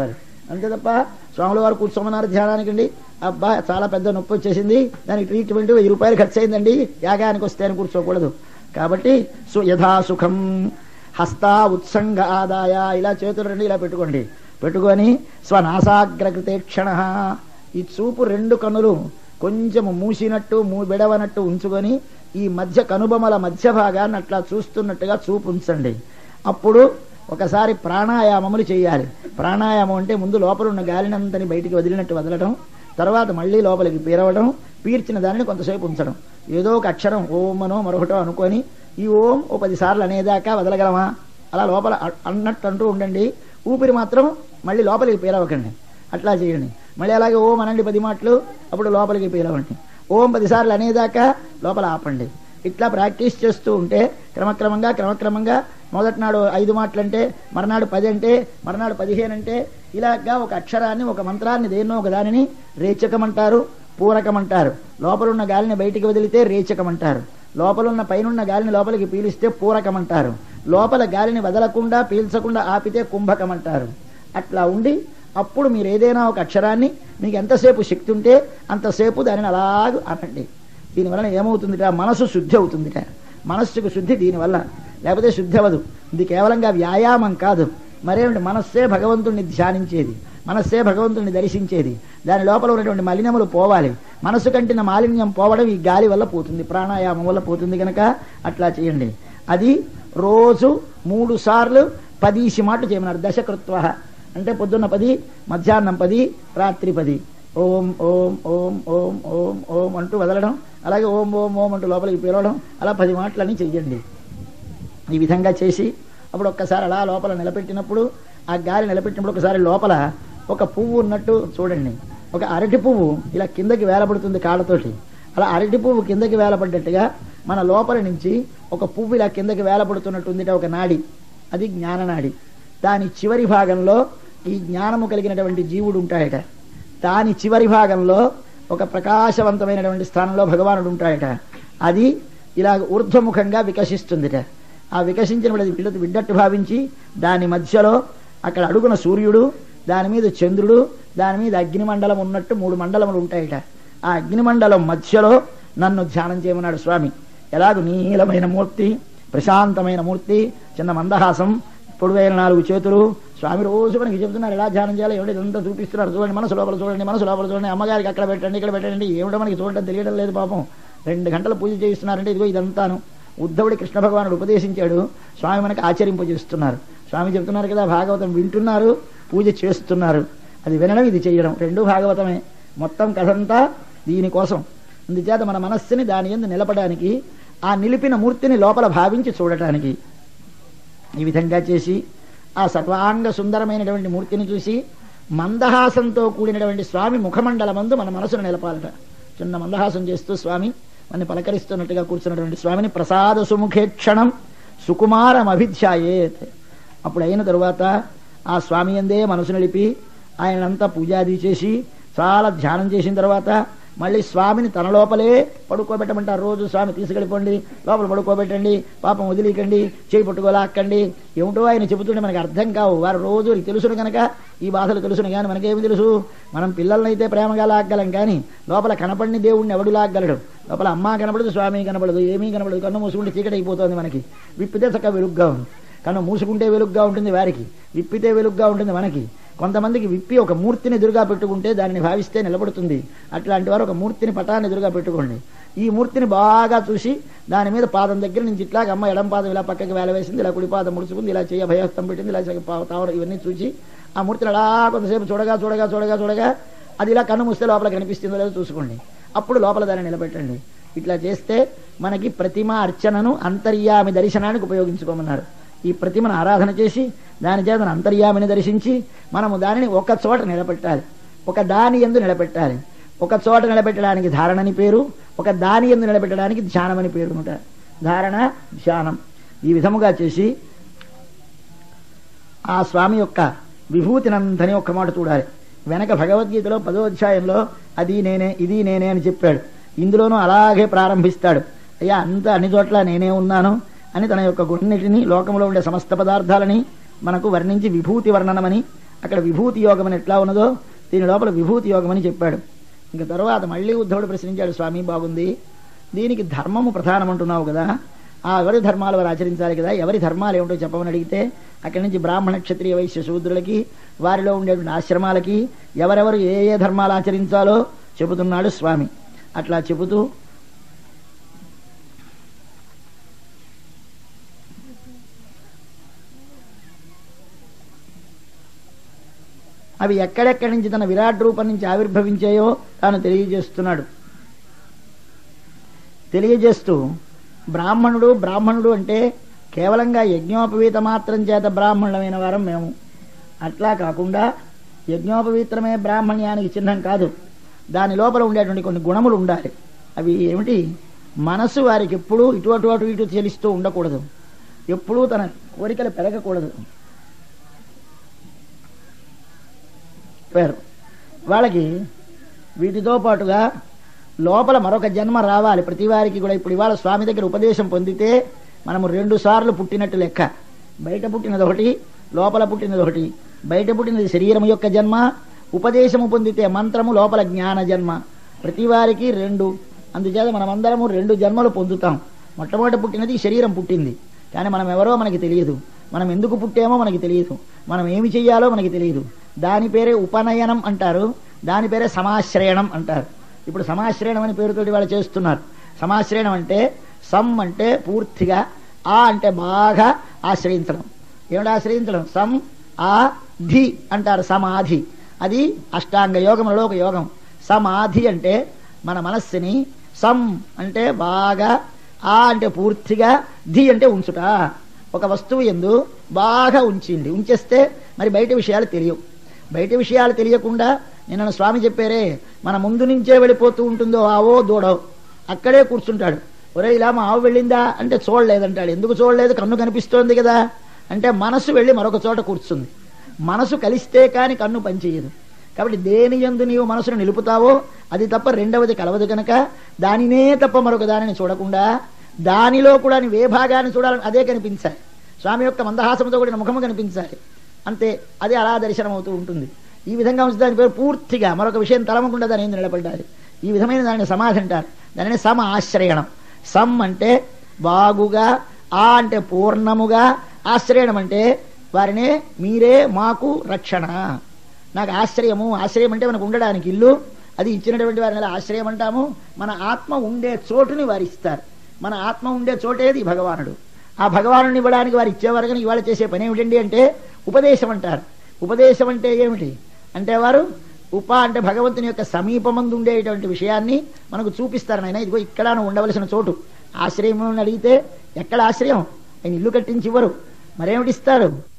అంతే తప్ప స్వాముల వారు కూర్చోమన్నారు ధ్యానానికండి అబ్బా చాలా పెద్ద నొప్పి వచ్చేసింది దానికి ట్రీట్మెంట్ వెయ్యి రూపాయలు ఖర్చు అయిందండి యాగానికి వస్తే అని కూర్చోకూడదు కాబట్టి సు యథాసుఖం హస్త ఉత్సంగ ఆదాయ ఇలా చేతులు రెండు ఇలా పెట్టుకోండి పెట్టుకొని స్వనాసాగ్రకృతే క్షణ ఈ చూపు రెండు కన్నులు కొంచెం మూసినట్టు మూ బెడవనట్టు ఉంచుకొని ఈ మధ్య కనుబొమల మధ్య భాగాన్ని అట్లా చూస్తున్నట్టుగా చూపు ఉంచండి అప్పుడు ఒకసారి ప్రాణాయామములు చేయాలి ప్రాణాయామం అంటే ముందు లోపల ఉన్న గాలినంతని బయటికి వదిలినట్టు వదలడం తర్వాత మళ్ళీ లోపలికి పీరవడం పీర్చిన దానిని కొంతసేపు ఉంచడం ఏదో ఒక అక్షరం ఓం అనో మరొకటో అనుకొని ఈ ఓం ఓ పది సార్లు అనేదాకా వదలగలమా అలా లోపల అ- అన్నట్టు అంటూ ఉండండి ఊపిరి మాత్రం మళ్ళీ లోపలికి పీరవకండి అట్లా చేయండి మళ్ళీ అలాగే ఓం అనండి పది మాటలు అప్పుడు లోపలికి పీరవండి ఓం పదిసార్లు అనేదాకా లోపల ఆపండి ఇట్లా ప్రాక్టీస్ చేస్తూ ఉంటే క్రమక్రమంగా క్రమక్రమంగా మొదటి నాడు ఐదు మాటలు అంటే మర్నాడు పది అంటే మర్నాడు పదిహేను అంటే ఇలాగా ఒక అక్షరాన్ని ఒక మంత్రాన్ని దేన్నో ఒక దానిని రేచకమంటారు పూరకమంటారు లోపలున్న గాలిని బయటికి వదిలితే రేచకమంటారు లోపలున్న పైనున్న గాలిని లోపలికి పీలిస్తే పూరకమంటారు లోపల గాలిని వదలకుండా పీల్చకుండా ఆపితే కుంభకమంటారు అట్లా ఉండి అప్పుడు మీరు ఏదైనా ఒక అక్షరాన్ని మీకు ఎంతసేపు శక్తి ఉంటే అంతసేపు దానిని అలాగ అనండి దీనివలన ఏమవుతుందిట మనసు శుద్ధి అవుతుందిట మనస్సుకు శుద్ధి దీనివల్ల లేకపోతే శుద్ధి అవ్వదు ఇది కేవలంగా వ్యాయామం కాదు మరేమిటి మనస్సే భగవంతుణ్ణి ధ్యానించేది మనస్సే భగవంతుణ్ణి దర్శించేది దాని లోపల ఉన్నటువంటి మలినములు పోవాలి మనసు కంటిన మాలిన్యం పోవడం ఈ గాలి వల్ల పోతుంది ప్రాణాయామం వల్ల పోతుంది కనుక అట్లా చేయండి అది రోజు మూడు సార్లు పదీసి మాటలు చేయమన్నారు దశకృత్వ అంటే పొద్దున్న పది మధ్యాహ్నం పది రాత్రి పది ఓం ఓం ఓం ఓం ఓం ఓం అంటూ వదలడం అలాగే ఓం ఓం ఓం అంటూ లోపలికి పిలవడం అలా పది మాటలని చెయ్యండి ఈ విధంగా చేసి అప్పుడు ఒక్కసారి అలా లోపల నిలబెట్టినప్పుడు ఆ గాలి నిలబెట్టినప్పుడు ఒకసారి లోపల ఒక పువ్వు ఉన్నట్టు చూడండి ఒక అరటి పువ్వు ఇలా కిందకి వేలపడుతుంది కాళ్ళతోటి అలా అరటి పువ్వు కిందకి వేలపడ్డట్టుగా మన లోపల నుంచి ఒక పువ్వు ఇలా కిందకి వేలపడుతున్నట్టుంది ఒక నాడి అది జ్ఞాననాడి దాని చివరి భాగంలో ఈ జ్ఞానము కలిగినటువంటి జీవుడు ఉంటాయట దాని చివరి భాగంలో ఒక ప్రకాశవంతమైనటువంటి స్థానంలో భగవానుడు ఉంటాయట అది ఇలా ఊర్ధ్వముఖంగా వికసిస్తుందిట ఆ వికసించినప్పుడు అది విడ్డ విడ్డట్టు భావించి దాని మధ్యలో అక్కడ అడుగున సూర్యుడు దాని మీద చంద్రుడు దాని మీద అగ్నిమండలం ఉన్నట్టు మూడు మండలములు ఉంటాయట ఆ అగ్నిమండలం మధ్యలో నన్ను ధ్యానం చేయమన్నాడు స్వామి ఎలాగూ నీలమైన మూర్తి ప్రశాంతమైన మూర్తి చిన్న మందహాసం పొడువైన నాలుగు చేతులు స్వామి రోజు మనకి చెబుతున్నారు ఎలా ధ్యానం చేయాలి ఏమిటి ఇదంతా చూపిస్తున్నారు చూడండి మనసు లోపల చూడండి మనసు లోపల చూడండి అమ్మగారికి అక్కడ పెట్టండి ఇక్కడ పెట్టండి ఏమిటో మనకి చూడటం తెలియడం లేదు పాపం రెండు గంటలు పూజ చేయిస్తున్నారంటే ఇదిగో ఇదంతాను ఉద్ధవుడి కృష్ణ భగవానుడు ఉపదేశించాడు స్వామి మనకి ఆచరింపజేస్తున్నారు స్వామి చెప్తున్నారు కదా భాగవతం వింటున్నారు పూజ చేస్తున్నారు అది వినడం ఇది చేయడం రెండు భాగవతమే మొత్తం కథంతా దీనికోసం అందుచేత మన మనస్సుని దాని ఎందు నిలపడానికి ఆ నిలిపిన మూర్తిని లోపల భావించి చూడటానికి ఈ విధంగా చేసి ఆ సర్వాంగ సుందరమైనటువంటి మూర్తిని చూసి మందహాసంతో కూడినటువంటి స్వామి ముఖమండలమందు మన మనసును నిలపాలట చిన్న మందహాసం చేస్తూ స్వామి మన పలకరిస్తున్నట్టుగా కూర్చున్నటువంటి స్వామిని ప్రసాద సుముఖే క్షణం సుకుమారం అభిధ్యాయేత్ అప్పుడు అయిన తరువాత ఆ స్వామి అందే మనసు నిలిపి ఆయనంతా పూజాది చేసి చాలా ధ్యానం చేసిన తర్వాత మళ్ళీ స్వామిని తన లోపలే పడుకోబెట్టమంటారు రోజు స్వామి తీసుకెళ్ళిపోండి లోపల పడుకోబెట్టండి పాపం వదిలికండి చేయి పట్టుకోలాక్కండి ఏమిటో ఆయన చెబుతుంటే మనకి అర్థం కావు వారు రోజు తెలుసును కనుక ఈ బాధలు తెలుసును కానీ మనకేమి తెలుసు మనం పిల్లలనైతే ప్రేమగా లాగ్గలం కానీ లోపల కనపడిన దేవుణ్ణి ఎవడు లాగ్గలడు లోపల అమ్మ కనపడదు స్వామి కనపడదు ఏమీ కనపడదు కన్ను మూసుకుంటే చీకటి అయిపోతుంది మనకి విప్పితే చక్కగా వెలుగ్గా ఉంది కన్ను మూసుకుంటే వెలుగ్గా ఉంటుంది వారికి విప్పితే వెలుగ్గా ఉంటుంది మనకి కొంతమందికి విప్పి ఒక మూర్తిని ఎదురుగా పెట్టుకుంటే దానిని భావిస్తే నిలబడుతుంది అట్లాంటి వారు ఒక మూర్తిని పటాన్ని ఎదురుగా పెట్టుకోండి ఈ మూర్తిని బాగా చూసి దాని మీద పాదం దగ్గర నుంచి ఇట్లా అమ్మ ఎడం పాదం ఇలా పక్కకి వేల వేసింది ఇలా కుడి పాదం ముడుచుకుంది ఇలా చేయ భయస్తం పెట్టింది ఇలా చెయ్యి పా- తావర ఇవన్నీ చూసి ఆ మూర్తిని అలా కొంతసేపు చూడగా చూడగా చూడగా చూడగా అది ఇలా కన్ను మూస్తే లోపల కనిపిస్తుందో లేదో చూసుకోండి అప్పుడు లోపల దాన్ని నిలబెట్టండి ఇట్లా చేస్తే మనకి ప్రతిమ అర్చనను అంతర్యామి దర్శనానికి ఉపయోగించుకోమన్నారు ఈ ప్రతిమను ఆరాధన చేసి దాని చేతను అంతర్యామిని దర్శించి మనము దానిని ఒక చోట నిలబెట్టాలి ఒక దాని ఎందు నిలబెట్టాలి ఒక చోట నిలబెట్టడానికి ధారణని పేరు ఒక దాని ఎందు నిలబెట్టడానికి ధ్యానమని పేరు అనమాట ధారణ ధ్యానం ఈ విధముగా చేసి ఆ స్వామి యొక్క విభూతినంతని ఒక్క మాట చూడాలి వెనక భగవద్గీతలో పదో అధ్యాయంలో అది నేనే ఇది నేనే అని చెప్పాడు ఇందులోనూ అలాగే ప్రారంభిస్తాడు అయ్యా అంత అన్ని చోట్ల నేనే ఉన్నాను అని తన యొక్క గుణ్ణిటిని లోకంలో ఉండే సమస్త పదార్థాలని మనకు వర్ణించి విభూతి వర్ణనమని అక్కడ విభూతి యోగం అని ఎట్లా ఉన్నదో దీని లోపల విభూతి యోగం అని చెప్పాడు ఇంకా తర్వాత మళ్ళీ ఉద్ధవుడు ప్రశ్నించాడు స్వామి బాగుంది దీనికి ధర్మము ప్రధానం అంటున్నావు కదా ఆ ఎవరి ధర్మాలు వారు ఆచరించాలి కదా ఎవరి ధర్మాలు ఏమిటో చెప్పమని అడిగితే అక్కడి నుంచి బ్రాహ్మణ క్షత్రియ వైశ్య శూద్రులకి వారిలో ఉండేటువంటి ఆశ్రమాలకి ఎవరెవరు ఏ ఏ ధర్మాలు ఆచరించాలో చెబుతున్నాడు స్వామి అట్లా చెబుతూ అవి ఎక్కడెక్కడి నుంచి తన విరాట్ రూపం నుంచి ఆవిర్భవించాయో తాను తెలియజేస్తున్నాడు తెలియజేస్తూ బ్రాహ్మణుడు బ్రాహ్మణుడు అంటే కేవలంగా యజ్ఞోపవీత మాత్రం చేత బ్రాహ్మణులమైన వారం మేము అట్లా కాకుండా యజ్ఞోపవీత్రమే బ్రాహ్మణ్యానికి చిహ్నం కాదు దాని లోపల ఉండేటువంటి కొన్ని గుణములు ఉండాలి అవి ఏమిటి మనసు వారికి ఎప్పుడూ ఇటు అటు అటు ఇటు చెలిస్తూ ఉండకూడదు ఎప్పుడూ తన కోరికలు పెరగకూడదు పేరు వాళ్ళకి వీటితో పాటుగా లోపల మరొక జన్మ రావాలి ప్రతి వారికి కూడా ఇప్పుడు ఇవాళ స్వామి దగ్గర ఉపదేశం పొందితే మనము రెండు సార్లు పుట్టినట్టు లెక్క బయట పుట్టినది ఒకటి లోపల పుట్టినది ఒకటి బయట పుట్టినది శరీరం యొక్క జన్మ ఉపదేశము పొందితే మంత్రము లోపల జ్ఞాన జన్మ ప్రతి వారికి రెండు అందుచేత మనమందరము రెండు జన్మలు పొందుతాం మొట్టమొదటి పుట్టినది శరీరం పుట్టింది కానీ మనం ఎవరో మనకి తెలియదు మనం ఎందుకు పుట్టామో మనకి తెలియదు మనం ఏమి చెయ్యాలో మనకి తెలియదు దాని పేరే ఉపనయనం అంటారు దాని పేరే సమాశ్రయణం అంటారు ఇప్పుడు సమాశ్రయణం అనే పేరుతోటి వాళ్ళు చేస్తున్నారు సమాశ్రయణం అంటే సమ్ అంటే పూర్తిగా ఆ అంటే బాగా ఆశ్రయించడం ఏమిటి ఆశ్రయించడం సమ్ ఆ ధి అంటారు సమాధి అది అష్టాంగ యోగంలో ఒక యోగం సమాధి అంటే మన మనస్సుని సమ్ అంటే బాగా ఆ అంటే పూర్తిగా ధి అంటే ఉంచుట ఒక వస్తువు ఎందు బాగా ఉంచింది ఉంచేస్తే మరి బయట విషయాలు తెలియవు బయట విషయాలు తెలియకుండా నిన్న స్వామి చెప్పారే మన ముందు నుంచే వెళ్ళిపోతూ ఉంటుందో ఆవో దూడో అక్కడే కూర్చుంటాడు ఒరే ఇలా మా ఆవు వెళ్ళిందా అంటే చూడలేదంటాడు ఎందుకు చూడలేదు కన్ను కనిపిస్తోంది కదా అంటే మనసు వెళ్ళి మరొక చోట కూర్చుంది మనసు కలిస్తే కాని కన్ను పనిచేయదు కాబట్టి దేని ఎందు నీవు మనసును నిలుపుతావో అది తప్ప రెండవది కలవదు కనుక దానినే తప్ప మరొక దానిని చూడకుండా దానిలో కూడా నీవు ఏ భాగాన్ని చూడాలని అదే కనిపించాలి స్వామి యొక్క మందహాసంతో కూడిన ముఖము కనిపించాలి అంతే అదే అలా దర్శనం అవుతూ ఉంటుంది ఈ విధంగా ఉంచి దాని పేరు పూర్తిగా మరొక విషయం తలమకుండా దాని ఏంది నిలబడ్డాలి ఈ విధమైన దానిని సమాధి అంటారు దానిని సమ ఆశ్రయణం సమ్ అంటే బాగుగా ఆ అంటే పూర్ణముగా ఆశ్రయణం అంటే వారినే మీరే మాకు రక్షణ నాకు ఆశ్రయము ఆశ్రయం అంటే మనకు ఉండడానికి ఇల్లు అది ఇచ్చినటువంటి వారిని ఎలా ఆశ్రయం అంటాము మన ఆత్మ ఉండే చోటుని వారు ఇస్తారు మన ఆత్మ ఉండే చోటేది భగవానుడు ఆ భగవాను ఇవ్వడానికి వారు ఇచ్చేవారు కానీ ఇవాళ చేసే పని ఏమిటండి అంటే ఉపదేశం అంటారు ఉపదేశం అంటే ఏమిటి అంటే వారు ఉప అంటే భగవంతుని యొక్క సమీపమందు ఉండేటువంటి విషయాన్ని మనకు చూపిస్తారు నాయన ఇదిగో ఇక్కడ నువ్వు ఉండవలసిన చోటు ఆశ్రయం అని అడిగితే ఎక్కడ ఆశ్రయం ఆయన ఇల్లు కట్టించి ఇవ్వరు మరేమిటిస్తారు